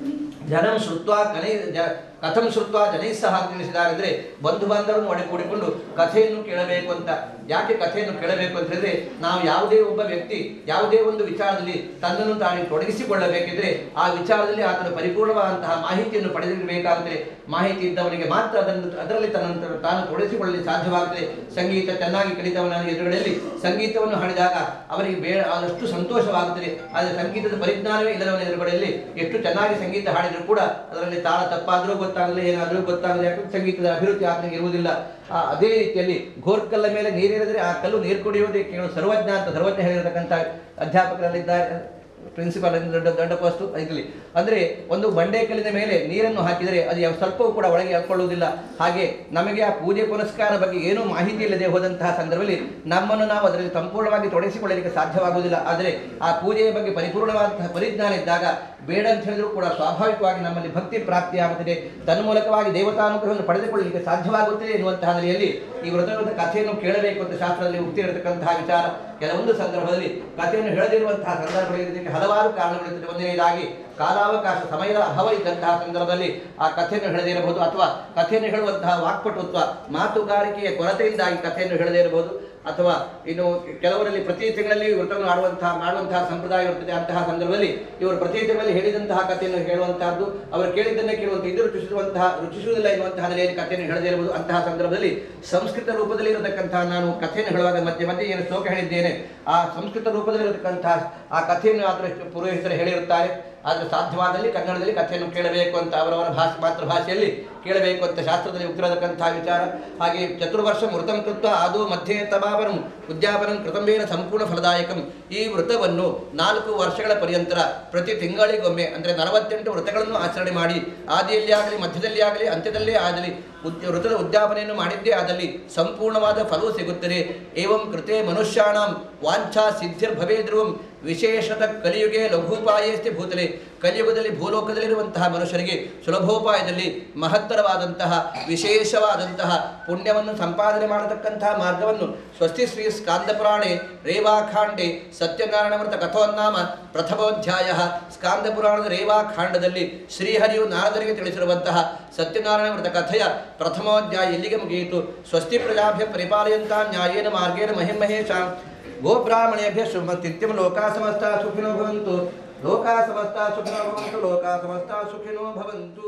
ಜನಂ ಶ್ರುತ್ವ ಕನೈ ಜ ಕಥಂ ಶ್ರುತ್ವ ಜನೈ ಸಹ ಅಂತ ತಿಳಿಸಿದ್ದಾರೆ ಅಂದರೆ ಬಂಧು ಬಾಂಧವರನ್ನು ಒಡಗೂಡಿಕೊಂಡು ಕಥೆಯನ್ನು ಕೇಳಬೇಕು ಅಂತ ಯಾಕೆ ಕಥೆಯನ್ನು ಕೇಳಬೇಕು ಅಂತ ಹೇಳಿದ್ರೆ ನಾವು ಯಾವುದೇ ಒಬ್ಬ ವ್ಯಕ್ತಿ ಯಾವುದೇ ಒಂದು ವಿಚಾರದಲ್ಲಿ ತನ್ನನ್ನು ತಾನು ತೊಡಗಿಸಿಕೊಳ್ಳಬೇಕಿದ್ರೆ ಆ ವಿಚಾರದಲ್ಲಿ ಆತನ ಪರಿಪೂರ್ಣವಾದಂತಹ ಮಾಹಿತಿಯನ್ನು ಪಡೆದಿರಬೇಕಾದರೆ ಮಾಹಿತಿ ಇದ್ದವನಿಗೆ ಮಾತ್ರ ಅದನ್ನು ಅದರಲ್ಲಿ ತನ್ನನ್ನು ತಾನು ತೊಡಗಿಸಿಕೊಳ್ಳಲು ಸಾಧ್ಯವಾಗುತ್ತದೆ ಸಂಗೀತ ಚೆನ್ನಾಗಿ ಕಲಿತವನ ಎದುರುಗಳಲ್ಲಿ ಸಂಗೀತವನ್ನು ಹಾಡಿದಾಗ ಅವರಿಗೆ ಬೇ ಆದಷ್ಟು ಸಂತೋಷವಾಗುತ್ತದೆ ಆದರೆ ಸಂಗೀತದ ಪರಿಜ್ಞಾನವೇ ಇಲ್ಲದವನ ಎದುರುಗಡೆಯಲ್ಲಿ ಎಷ್ಟು ಚೆನ್ನಾಗಿ ಸಂಗೀತ ಹಾಡಿದರೂ ಕೂಡ ಅದರಲ್ಲಿ ತಾಳ ತಪ್ಪಾದರೂ ಗೊತ್ತಾಗಲಿ ಏನಾದರೂ ಗೊತ್ತಾಗಲಿ ಯಾಕಂದ್ರೆ ಸಂಗೀತದ ಅಭಿವೃದ್ಧಿ ಆತನಿಗೆ ಇರುವುದಿಲ್ಲ ಆ, ಅದೇ ರೀತಿಯಲ್ಲಿ ಗೋರ್ಕಲ್ಲ ಮೇಲೆ ನೀರಿರಿದ್ರೆ ಆ ಕಲ್ಲು ನೀರು ಕುಡಿಯುವುದೇ ಕೇವಲ ಸರ್ವಜ್ಞ ಅಂತ ಸರ್ವಜ್ಞ ಹೇಳಿರತಕ್ಕಂಥ ಅಧ್ಯಾಪಕರಲ್ಲಿದ್ದಾರೆ ಪ್ರಿನ್ಸಿಪಾಲ್ ದೊಡ್ಡ ದೊಡ್ಡ ಪೋಸ್ಟು ಇದರಲ್ಲಿ ಅಂದರೆ ಒಂದು ಬಂಡೆ ಕಲ್ಲಿನ ಮೇಲೆ ನೀರನ್ನು ಹಾಕಿದರೆ ಅದು ಯಾವ ಸ್ವಲ್ಪವೂ ಕೂಡ ಒಳಗೆ ಹಾಕೊಳ್ಳುವುದಿಲ್ಲ ಹಾಗೆ ನಮಗೆ ಆ ಪೂಜೆ ಪುನಸ್ಕಾರ ಬಗ್ಗೆ ಏನೂ ಮಾಹಿತಿ ಇಲ್ಲದೆ ಹೋದಂತಹ ಸಂದರ್ಭದಲ್ಲಿ ನಮ್ಮನ್ನು ನಾವು ಅದರಲ್ಲಿ ಸಂಪೂರ್ಣವಾಗಿ ತೊಡಗಿಸಿಕೊಳ್ಳಲಿಕ್ಕೆ ಸಾಧ್ಯವಾಗುವುದಿಲ್ಲ ಆದರೆ ಆ ಪೂಜೆಯ ಬಗ್ಗೆ ಪರಿಪೂರ್ಣವಾದಂತಹ ಪರಿಜ್ಞಾನ ಇದ್ದಾಗ ಬೇಡ ಅಂತ ಹೇಳಿದ್ರು ಕೂಡ ಸ್ವಾಭಾವಿಕವಾಗಿ ನಮ್ಮಲ್ಲಿ ಭಕ್ತಿ ಪ್ರಾಪ್ತಿಯಾಗುತ್ತದೆ ತನ್ಮೂಲಕವಾಗಿ ದೇವತಾನುಗ್ರಹವನ್ನು ಪಡೆದುಕೊಳ್ಳಲಿಕ್ಕೆ ಸಾಧ್ಯವಾಗುತ್ತದೆ ಎನ್ನುವಂತಹ ನೆಲೆಯಲ್ಲಿ ಈ ವ್ರತದ ಕಥೆಯನ್ನು ಕೇಳಬೇಕು ಅಂತ ಶಾಸ್ತ್ರದಲ್ಲಿ ಉಕ್ತಿರತಕ್ಕಂತಹ ವಿಚಾರ ಕೆಲವೊಂದು ಸಂದರ್ಭದಲ್ಲಿ ಕಥೆಯನ್ನು ಹೇಳದಿರುವಂತಹ ಸಂದರ್ಭಗಳಿದ್ದಕ್ಕೆ ಹಲವಾರು ಕಾರಣಗಳಿರುತ್ತದೆ ಒಂದನೇದಾಗಿ ಕಾಲಾವಕಾಶ ಸಮಯದ ಅಭಾವ ಇದ್ದಂತಹ ಸಂದರ್ಭದಲ್ಲಿ ಆ ಕಥೆಯನ್ನು ಹೇಳದೇ ಇರಬಹುದು ಅಥವಾ ಕಥೆಯನ್ನು ಹೇಳುವಂತಹ ವಾಕ್ಪಟುತ್ವ ಮಾತುಗಾರಿಕೆಯ ಕೊರತೆಯಿಂದಾಗಿ ಕಥೆಯನ್ನು ಹೇಳದೇ ಇರಬಹುದು ಅಥವಾ ಇನ್ನು ಕೆಲವರಲ್ಲಿ ಪ್ರತಿ ತಿಂಗಳಲ್ಲಿ ವ್ರತವನ್ನು ಆಡುವಂತಹ ಮಾಡುವಂತಹ ಸಂಪ್ರದಾಯ ಇರುತ್ತದೆ ಅಂತಹ ಸಂದರ್ಭದಲ್ಲಿ ಇವರು ಪ್ರತಿ ತಿಂಗಳಲ್ಲಿ ಹೇಳಿದಂತಹ ಕಥೆಯನ್ನು ಹೇಳುವಂತಹದ್ದು ಅವರು ಕೇಳಿದ್ದನ್ನೇ ಕೇಳುವಂತ ಇದು ರುಚಿಸುವಂತಹ ರುಚಿಸುವುದಿಲ್ಲ ಎನ್ನುವಂತಹ ನೆಲೆಯಲ್ಲಿ ಕಥೆಯನ್ನು ಹೇಳದೇ ಇರಬಹುದು ಅಂತಹ ಸಂದರ್ಭದಲ್ಲಿ ಸಂಸ್ಕೃತ ರೂಪದಲ್ಲಿ ಇರತಕ್ಕಂತಹ ನಾನು ಕಥೆಯನ್ನು ಹೇಳುವಾಗ ಮಧ್ಯೆ ಮಧ್ಯೆ ಏನು ಶ್ಲೋಕ ಹೇಳಿದ್ದೇನೆ ಆ ಸಂಸ್ಕೃತ ರೂಪದಲ್ಲಿ ಇರತಕ್ಕಂತಹ ಆ ಕಥೆಯನ್ನು ಆದ್ರೆ ಪುರೋಹಿತರು ಹೇಳಿರುತ್ತಾರೆ ಆದರೆ ಸಾಧ್ಯವಾದಲ್ಲಿ ಕನ್ನಡದಲ್ಲಿ ಕಥೆಯನ್ನು ಕೇಳಬೇಕು ಅಂತ ಅವರವರ ಭಾಷೆ ಮಾತೃಭಾಷೆಯಲ್ಲಿ ಕೇಳಬೇಕು ಅಂತ ಶಾಸ್ತ್ರದಲ್ಲಿ ಉಕ್ತಿರತಕ್ಕಂತಹ ವಿಚಾರ ಹಾಗೆ ಚತುರ್ವರ್ಷ ಮೃತಂ ಕೃತ್ವ ಆದೋ ಮಧ್ಯೆ ತಮಾವರಂ ಉದ್ಯಾಪನಂ ಕೃತಂಬೇನ ಸಂಪೂರ್ಣ ಫಲದಾಯಕಂ ಈ ವ್ರತವನ್ನು ನಾಲ್ಕು ವರ್ಷಗಳ ಪರ್ಯಂತರ ಪ್ರತಿ ತಿಂಗಳಿಗೊಮ್ಮೆ ಅಂದರೆ ನಲವತ್ತೆಂಟು ವ್ರತಗಳನ್ನು ಆಚರಣೆ ಮಾಡಿ ಆದಿಯಲ್ಲಿ ಆಗಲಿ ಮಧ್ಯದಲ್ಲಿ ಆಗಲಿ ಅಂತ್ಯದಲ್ಲೇ ಆಗಲಿ ಉದ್ ವ್ರತದ ಉದ್ಯಾಪನೆಯನ್ನು ಮಾಡಿದ್ದೇ ಆದಲ್ಲಿ ಸಂಪೂರ್ಣವಾದ ಫಲವು ಸಿಗುತ್ತದೆ ಏವಂ ಕೃತೆ ಮನುಷ್ಯಾಣಂ ವಾಂಛಾ ಸಿದ್ಧಿರ್ಭವೇದ್ರುವಂ ವಿಶೇಷತ ಕಲಿಯುಗೆ ಲಘೂಪಾಯಸ್ತಿ ಭೂತಲೆ ಕಲಿಯುಗದಲ್ಲಿ ಭೂಲೋಕದಲ್ಲಿರುವಂತಹ ಮನುಷ್ಯರಿಗೆ ಸುಲಭೋಪಾಯದಲ್ಲಿ ಮಹತ್ತರವಾದಂತಹ ವಿಶೇಷವಾದಂತಹ ಪುಣ್ಯವನ್ನು ಸಂಪಾದನೆ ಮಾಡತಕ್ಕಂತಹ ಮಾರ್ಗವನ್ನು ಸ್ವಸ್ತಿ ಶ್ರೀ ಸ್ಕಾಂದಪುರಾಣೆ ರೇವಾಖಾಂಡೆ ಸತ್ಯನಾರಾಯಣ ವ್ರತ ಕಥೋನ್ನಾಮ ಪ್ರಥಮೋಧ್ಯಾಯ ಸ್ಕಾಂದ ಪುರಾಣದ ರೇವಾಖಾಂಡದಲ್ಲಿ ಶ್ರೀಹರಿಯು ನಾರದರಿಗೆ ತಿಳಿಸಿರುವಂತಹ ಸತ್ಯನಾರಾಯಣ ವ್ರತ ಕಥೆಯ ಪ್ರಥಮೋಧ್ಯಾಯ ಎಲ್ಲಿಗೆ ಮುಗಿಯಿತು ಸ್ವಸ್ತಿ ಪ್ರಜಾಭ್ಯ ಪರಿಪಾಲಯಂತ ನ್ಯಾಯೇನ ಮಾರ್ಗೇಣ ಮಹಿಮಹೇಶಾಂ ಗೋಬ್ರಾಹ್ಮಣೇಭ್ಯ ಶುಭತಿತ್ಯಂ ಲೋಕಾ ಸಮಸ್ತ ಸುಖಿನೋ ಭವಂತು ಲೋಕಾ ಸಮಸ್ತ ಸುಖಿನೋ ಭವಂತು ಲೋಕಾ ಸಮಸ್ತ ಸುಖಿನೋ ಭವಂತು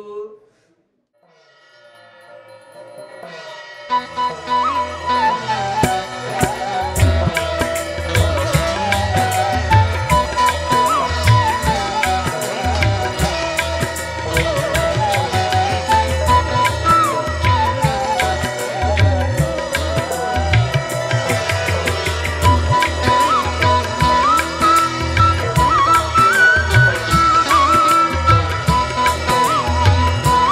ಿ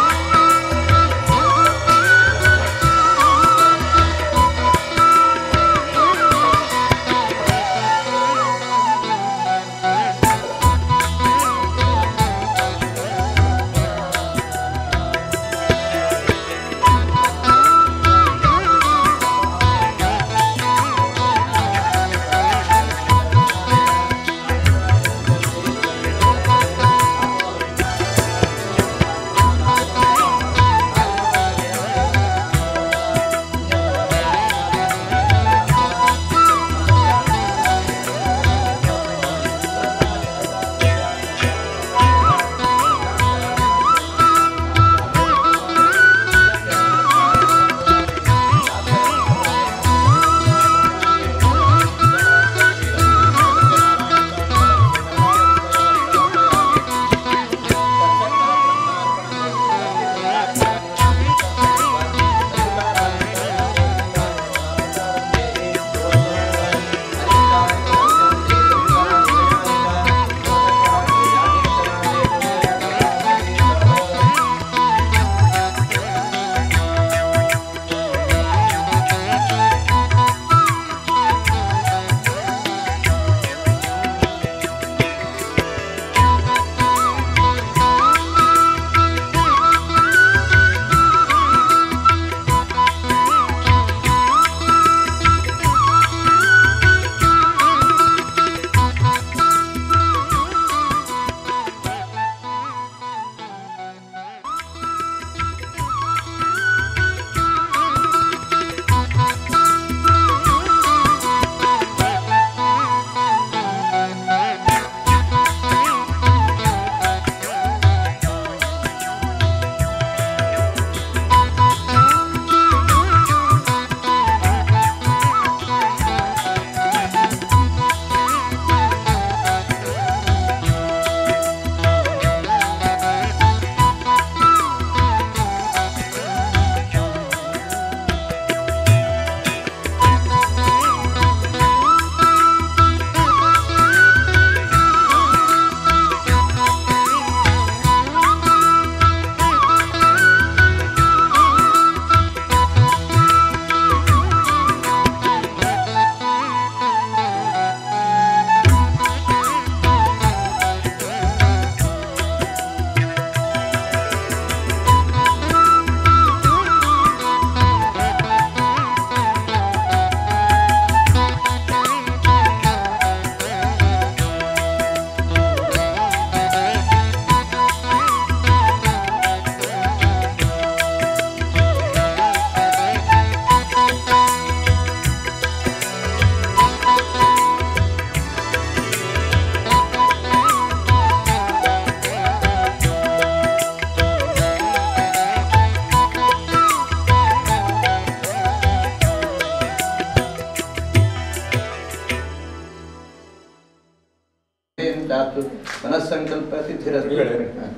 ಸಿದ್ಧಿರಸ್ತು ಈಗಲೇ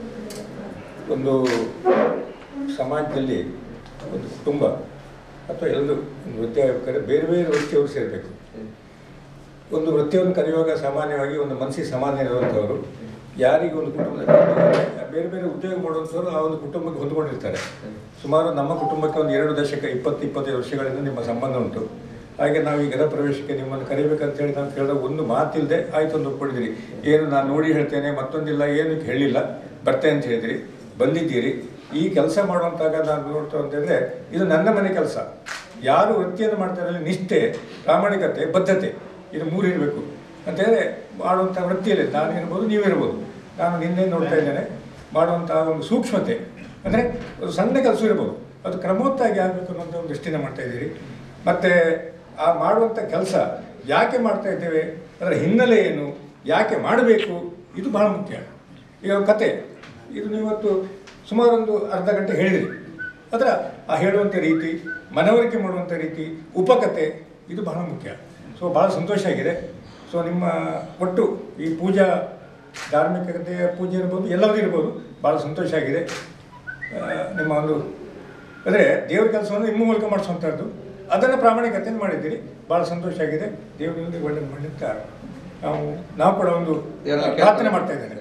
ಒಂದು ಸಮಾಜದಲ್ಲಿ ಒಂದು ಕುಟುಂಬ ಅಥವಾ ಎಲ್ಲರೂ ಒಂದು ವೃತ್ತಿ ಆಗ್ಬೇಕಾದ್ರೆ ಬೇರೆ ಬೇರೆ ವೃತ್ತಿಯವರು ಸೇರಬೇಕು ಒಂದು ವೃತ್ತಿಯನ್ನು ಕಲಿಯುವಾಗ ಸಾಮಾನ್ಯವಾಗಿ ಒಂದು ಮನಸ್ಸಿಗೆ ಸಮಾಧಾನ ಇರುವಂಥವರು ಯಾರಿಗೆ ಒಂದು ಕುಟುಂಬದ ಬೇರೆ ಬೇರೆ ಉದ್ಯೋಗ ಮಾಡುವಂಥವ್ರು ಆ ಒಂದು ಕುಟುಂಬಕ್ಕೆ ಹೊಂದ್ಕೊಂಡಿರ್ತಾರೆ ಸುಮಾರು ನಮ್ಮ ಕುಟುಂಬಕ್ಕೆ ಒಂದು ಎರಡು ದಶಕ ಇಪ್ಪತ್ತು ಇಪ್ಪತ್ತೈದು ವರ್ಷಗಳಿಂದ ನಿಮ್ಮ ಸಂಬಂಧ ಉಂಟು ಹಾಗೆ ನಾವು ಈ ಗೃಹ ಪ್ರವೇಶಕ್ಕೆ ನಿಮ್ಮನ್ನು ಕರಿಬೇಕಂತ ಹೇಳಿ ನಾವು ಕೇಳಿದಾಗ ಒಂದು ಮಾತಿಲ್ಲದೆ ಆಯ್ತು ಒಂದು ಒಪ್ಪಿಡಿದಿರಿ ಏನು ನಾನು ನೋಡಿ ಹೇಳ್ತೇನೆ ಮತ್ತೊಂದಿಲ್ಲ ಏನು ಹೇಳಿಲ್ಲ ಬರ್ತೇನೆ ಅಂತ ಹೇಳಿದಿರಿ ಬಂದಿದ್ದೀರಿ ಈ ಕೆಲಸ ಮಾಡುವಂತಾಗ ನಾನು ನೋಡ್ತಾ ಅಂತಂದರೆ ಇದು ನನ್ನ ಮನೆ ಕೆಲಸ ಯಾರು ವೃತ್ತಿಯನ್ನು ಮಾಡ್ತಾರೆ ಅಲ್ಲಿ ನಿಷ್ಠೆ ಪ್ರಾಮಾಣಿಕತೆ ಬದ್ಧತೆ ಇದು ಮೂರು ಇರಬೇಕು ಅಂತೇಳಿದ್ರೆ ಮಾಡುವಂಥ ವೃತ್ತಿಯಲ್ಲಿ ನಾನು ಇರ್ಬೋದು ನೀವಿರ್ಬೋದು ನಾನು ನಿನ್ನೆ ನೋಡ್ತಾ ಇದ್ದೇನೆ ಮಾಡುವಂಥ ಒಂದು ಸೂಕ್ಷ್ಮತೆ ಅಂದರೆ ಒಂದು ಸಣ್ಣ ಕೆಲಸ ಇರ್ಬೋದು ಅದು ಕ್ರಮೋತ್ತಾಗಿ ಆಗಬೇಕು ಅನ್ನೋಂಥ ಒಂದು ದೃಷ್ಟಿನ ಮಾಡ್ತಾ ಇದ್ದೀರಿ ಮತ್ತು ಆ ಮಾಡುವಂಥ ಕೆಲಸ ಯಾಕೆ ಮಾಡ್ತಾ ಇದ್ದೇವೆ ಅದರ ಹಿನ್ನೆಲೆ ಏನು ಯಾಕೆ ಮಾಡಬೇಕು ಇದು ಬಹಳ ಮುಖ್ಯ ಈಗ ಕತೆ ಇದು ನೀವತ್ತು ಸುಮಾರು ಒಂದು ಅರ್ಧ ಗಂಟೆ ಹೇಳಿದಿರಿ ಅದರ ಆ ಹೇಳುವಂಥ ರೀತಿ ಮನವರಿಕೆ ಮಾಡುವಂಥ ರೀತಿ ಉಪಕತೆ ಇದು ಬಹಳ ಮುಖ್ಯ ಸೊ ಭಾಳ ಸಂತೋಷ ಆಗಿದೆ ಸೊ ನಿಮ್ಮ ಒಟ್ಟು ಈ ಪೂಜಾ ಧಾರ್ಮಿಕತೆಯ ಪೂಜೆ ಇರ್ಬೋದು ಎಲ್ಲವೂ ಇರ್ಬೋದು ಭಾಳ ಸಂತೋಷ ಆಗಿದೆ ಆ, ನಿಮ್ಮ ಒಂದು ಅಂದರೆ ದೇವ್ರ ಕೆಲಸವನ್ನು ನಿಮ್ಮ ಮೂಲಕ ಮಾಡಿಸುವಂಥದ್ದು ಅದನ್ನು ಪ್ರಾಮಾಣಿಕತೆಯನ್ನು ಮಾಡಿದ್ದೀರಿ ಭಾಳ ಸಂತೋಷ ಆಗಿದೆ ದೇವರಲ್ಲಿ ಒಳ್ಳೆ ಮಾಡಿ ಅಂತ ನಾವು ನಾವು ಕೂಡ ಒಂದು ದೇವರಲ್ಲಿ ಪ್ರಾರ್ಥನೆ ಮಾಡ್ತಾ ಇದ್ದೇನೆ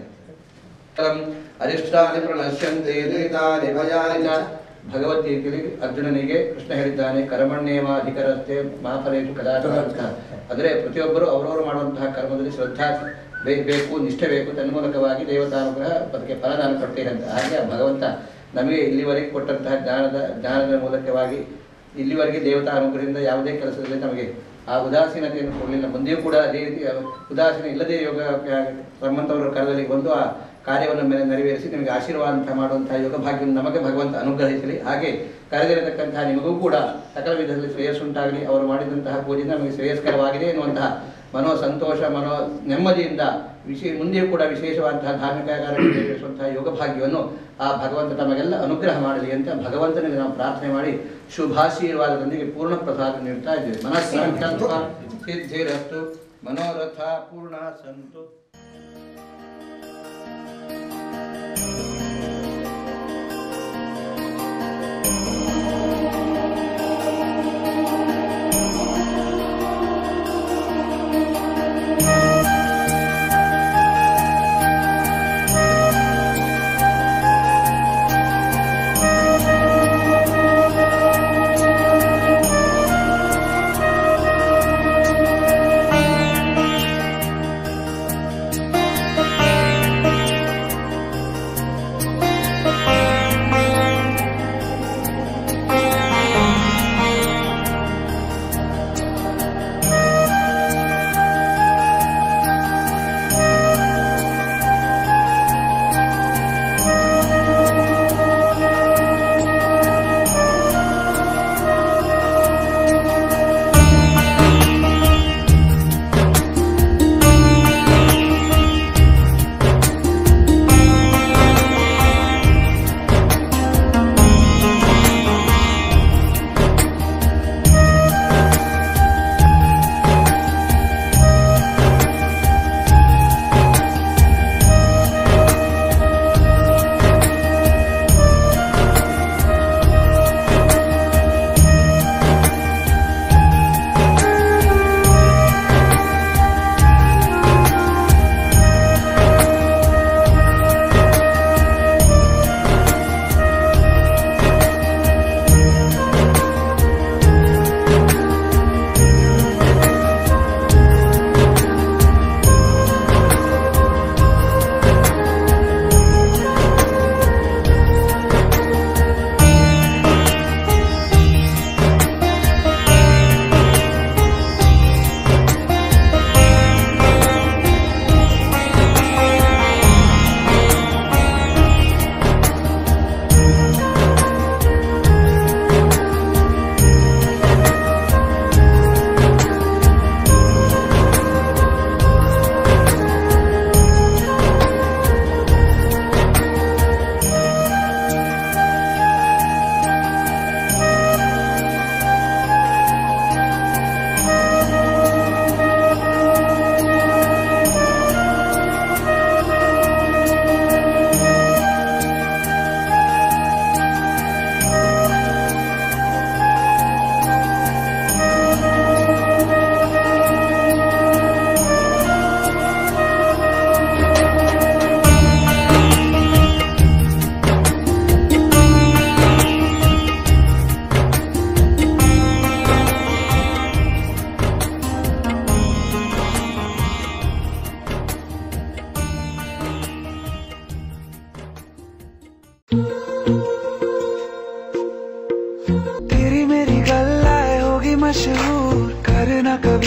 ಅರಿಷ್ಟಾನಿ ಪ್ರಣಶ್ಯಂತೆ ದುರಿತಾನಿ ಭಯಾನಿ ಚ ಭಗವದ್ಗೀತೆಯಲ್ಲಿ ಅರ್ಜುನನಿಗೆ ಕೃಷ್ಣ ಹೇಳಿದ್ದಾನೆ ಕರ್ಮಣ್ಯೇವಾಧಿಕರಸ್ತೆ ಮಹಾಫಲೇಶು ಕದಾಚಾರ ಅಂದರೆ ಪ್ರತಿಯೊಬ್ಬರು ಅವರವರು ಮಾಡುವಂತಹ ಕರ್ಮದಲ್ಲಿ ಶ್ರದ್ಧಾ ಬೇ- ಬೇಕು ನಿಷ್ಠೆ ಬೇಕು ತನ್ಮೂಲಕವಾಗಿ ದೇವತಾನುಗ್ರಹ ಅದಕ್ಕೆ ಫಲದಾನ ಕೊಡ್ತೇನೆ ಅಂತ ಹಾಗೆ ಆ ಭಗವಂತ ನಮಗೆ ಇಲ್ಲಿವರೆಗೆ ಕೊಟ್ಟಂತಹ ಜ್ಞಾನದ ಜ್ಞಾನದ ಮೂಲಕವಾಗಿ ಇಲ್ಲಿವರೆಗೆ ದೇವತಾ ಅನುಗ್ರಹದಿಂದ ಯಾವುದೇ ಕೆಲಸದಲ್ಲಿ ನಮಗೆ ಆ ಉದಾಸೀನತೆಯನ್ನು ಕೊಡಲಿಲ್ಲ ಮುಂದೆಯೂ ಕೂಡ ಅದೇ ರೀತಿ ಉದಾಸೀನ ಇಲ್ಲದೆ ಯೋಗ ಬ್ರಹ್ಮಂತವರ ಕಾಲದಲ್ಲಿ ಬಂದು ಆ ಕಾರ್ಯವನ್ನು ಮೇಲೆ ನೆರವೇರಿಸಿ ನಿಮಗೆ ಆಶೀರ್ವಾದ ಅಂತ ಮಾಡುವಂತಹ ಯೋಗ ಭಾಗ್ಯವನ್ನು ನಮಗೆ ಭಗವಂತ ಅನುಗ್ರಹಿಸಲಿ ಹಾಗೆ ಕರೆದಿರತಕ್ಕಂತಹ ನಿಮಗೂ ಕೂಡ ಸಕಲ ವಿಧದಲ್ಲಿ ಶ್ರೇಯಸ್ಸುಂಟಾಗಲಿ ಅವರು ಮಾಡಿದಂತಹ ಪೂಜೆ ನಮಗೆ ಶ್ರೇಯಸ್ಕರವಾಗಿದೆ ಎನ್ನುವಂತಹ ಮನೋ ಸಂತೋಷ ಮನೋ ನೆಮ್ಮದಿಯಿಂದ ವಿಶೇಷ ಮುಂದೆಯೂ ಕೂಡ ವಿಶೇಷವಾದಂತಹ ಧಾರ್ಮಿಕ ಕಾರ್ಯ ನೆರವೇರಿಸುವಂತಹ ಯೋಗ ಭಾಗ್ಯವನ್ನು ಆ ಭಗವಂತ ತಮಗೆಲ್ಲ ಅನುಗ್ರಹ ಮಾಡಲಿ ಅಂತ ಭಗವಂತನಿಗೆ ನಾವು ಪ್ರಾರ್ಥನೆ ಮಾಡಿ ಶುಭಾಶೀರ್ವಾದದೊಂದಿಗೆ ಪೂರ್ಣ ಪ್ರಸಾದ ನೀಡ್ತಾ ಇದ್ದೇವೆ ಮನಸ್ಸಂಕಲ್ಪ ಸಿದ್ಧಿರಸ್ತು ಮನೋರಥ ಪೂರ್ಣ ಸಂತು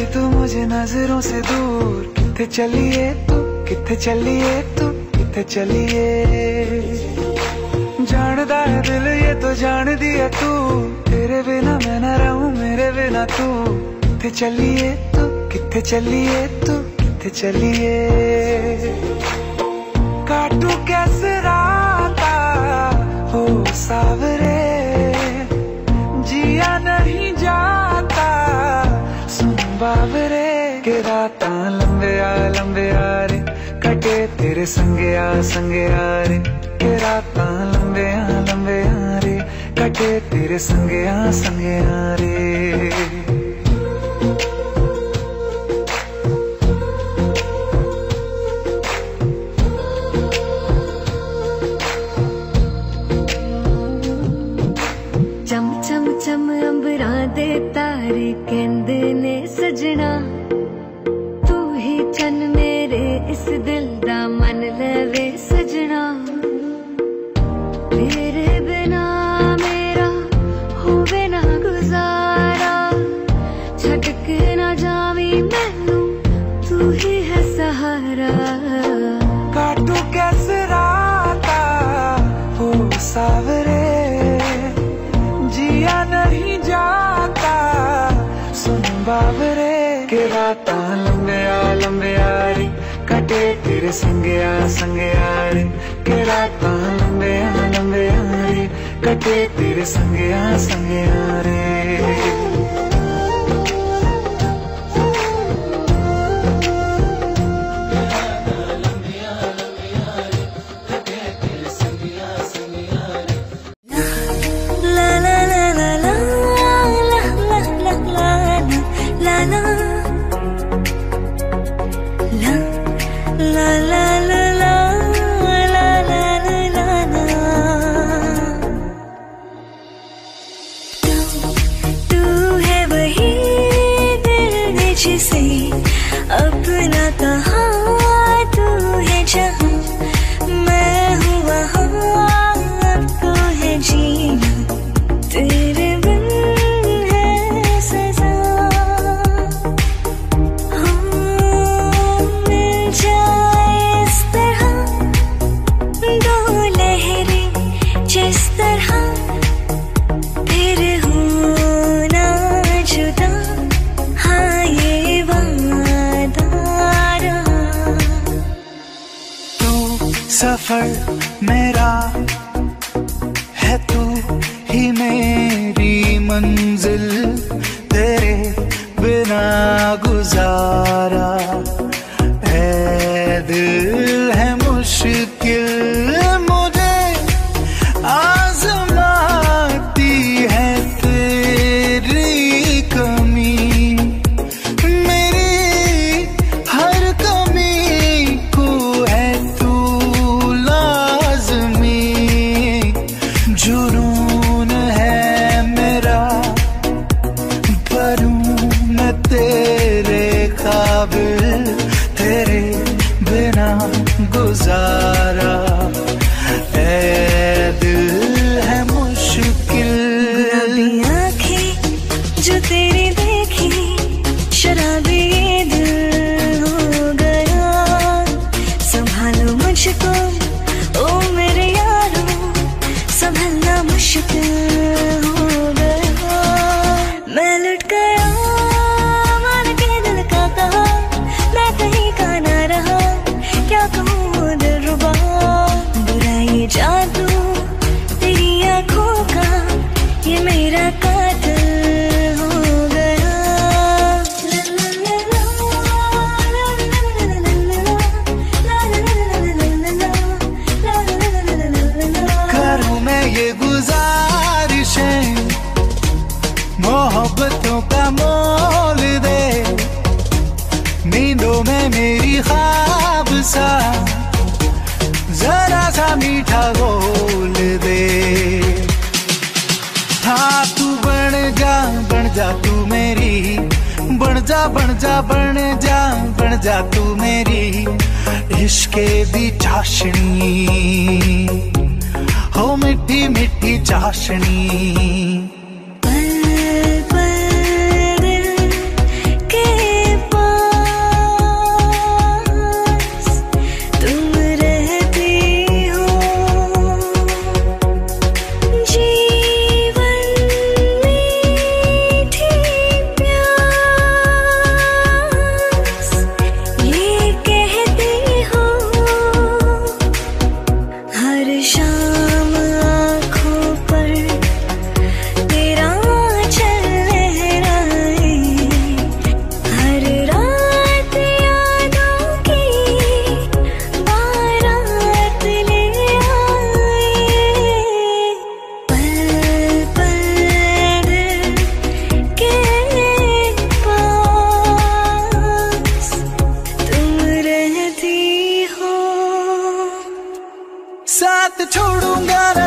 तू मुझे नजरों से दूर किथे चलिए तू किथे चलिए तू किथे चलिए जानदा है दिल ये तो जान दिया तू तेरे बिना मैं न रहूं मेरे बिना तू किथे चलिए तू किथे चलिए तू किथे चलिए काटू कैसे राता हो सावरे जिया नहीं जाता सुन बाबरे के रात लंबे आ लंबे आ रे कटे तेरे संगे आ संगे आ रे के रात लंबे आ लंबे आ रे कटे तेरे संगे आ संगे आ रे ਚਮ ਚਮ ਚਮ ਅੰਬਰਾਂ ਦੇ ਤਾਰੇ ਕਹਿੰਦੇ ਨੇ ਸਜਣਾ ਤੂੰ ਹੀ ਚੰਨ ਮੇਰੇ ਇਸ ਦਿਲ ਦਾ ਮਨ ਲਵੇ ਸਜਣਾ ਤੇਰੇ ਬਿਨਾ ਮੇਰਾ ਹੋਵੇ ਨਾ ਗੁਜ਼ਾਰਾ ਛੱਡ ਕੇ ਨਾ ਜਾਵੀਂ ਮੈਨੂੰ ਤੂੰ ਹੀ ਹੈ ਸਹਾਰਾ काटू कैसे राता हो सावरे जिया नहीं जाता सुन बाबरे के रात लंबे आ लंबे आ रे कटे तेरे संगे आ संगे आ रे के रात लंबे आ लंबे आ रे कटे तेरे संगे आ संगे आ रे La la la la la la la la la la la La la la la la la la la la तू है वही दिल ने जिसे अपना कहा तू है जहाँ मैं हूँ वहाँ अब तो है जीना तेरे बिन है सजा हाँ, मिल जाए इस तरह दो लहरें जिस तरह फिर होना जुदा हाँ ये वादा रहा तू सफर मेरा है तू ही मेरी मंजिल तेरे बिना गुजारा है दिल है मुश्किल मुझे आजमाती है तेरी कमी मेरी हर कमी को है तू लाजमी जुनून है मेरा पर हूँ मैं तेरे काबिल तेरे बिना गुजारा ऐ दिल है मुश्किल गुलाबी आंखें जो तेरी देखी शराबी ये दिल हो गया संभालो मुझको ओ मेरे यारो संभलना मुश्किल हो गया मैं लुट गया मान के दिल का कहा मैं कहीं का ना रहा क्या कहूँ दिल रुबा बुरा ये जादू तेरी आंखों का ये मेरा कातिल हो गया करूँ मैं ये गुजारिशें मोहब्बतों का मोल दे नींदों में मेरी ख्वाब सा जरा सा मीठा बोल दे हाँ तू बन जा बन जा तू मेरी बन जा बन जा बन जा बन जा तू मेरी इश्के दी चाशनी हो मिठी मिठी चाशनी पल पल दिल के छोड़ूंगा ना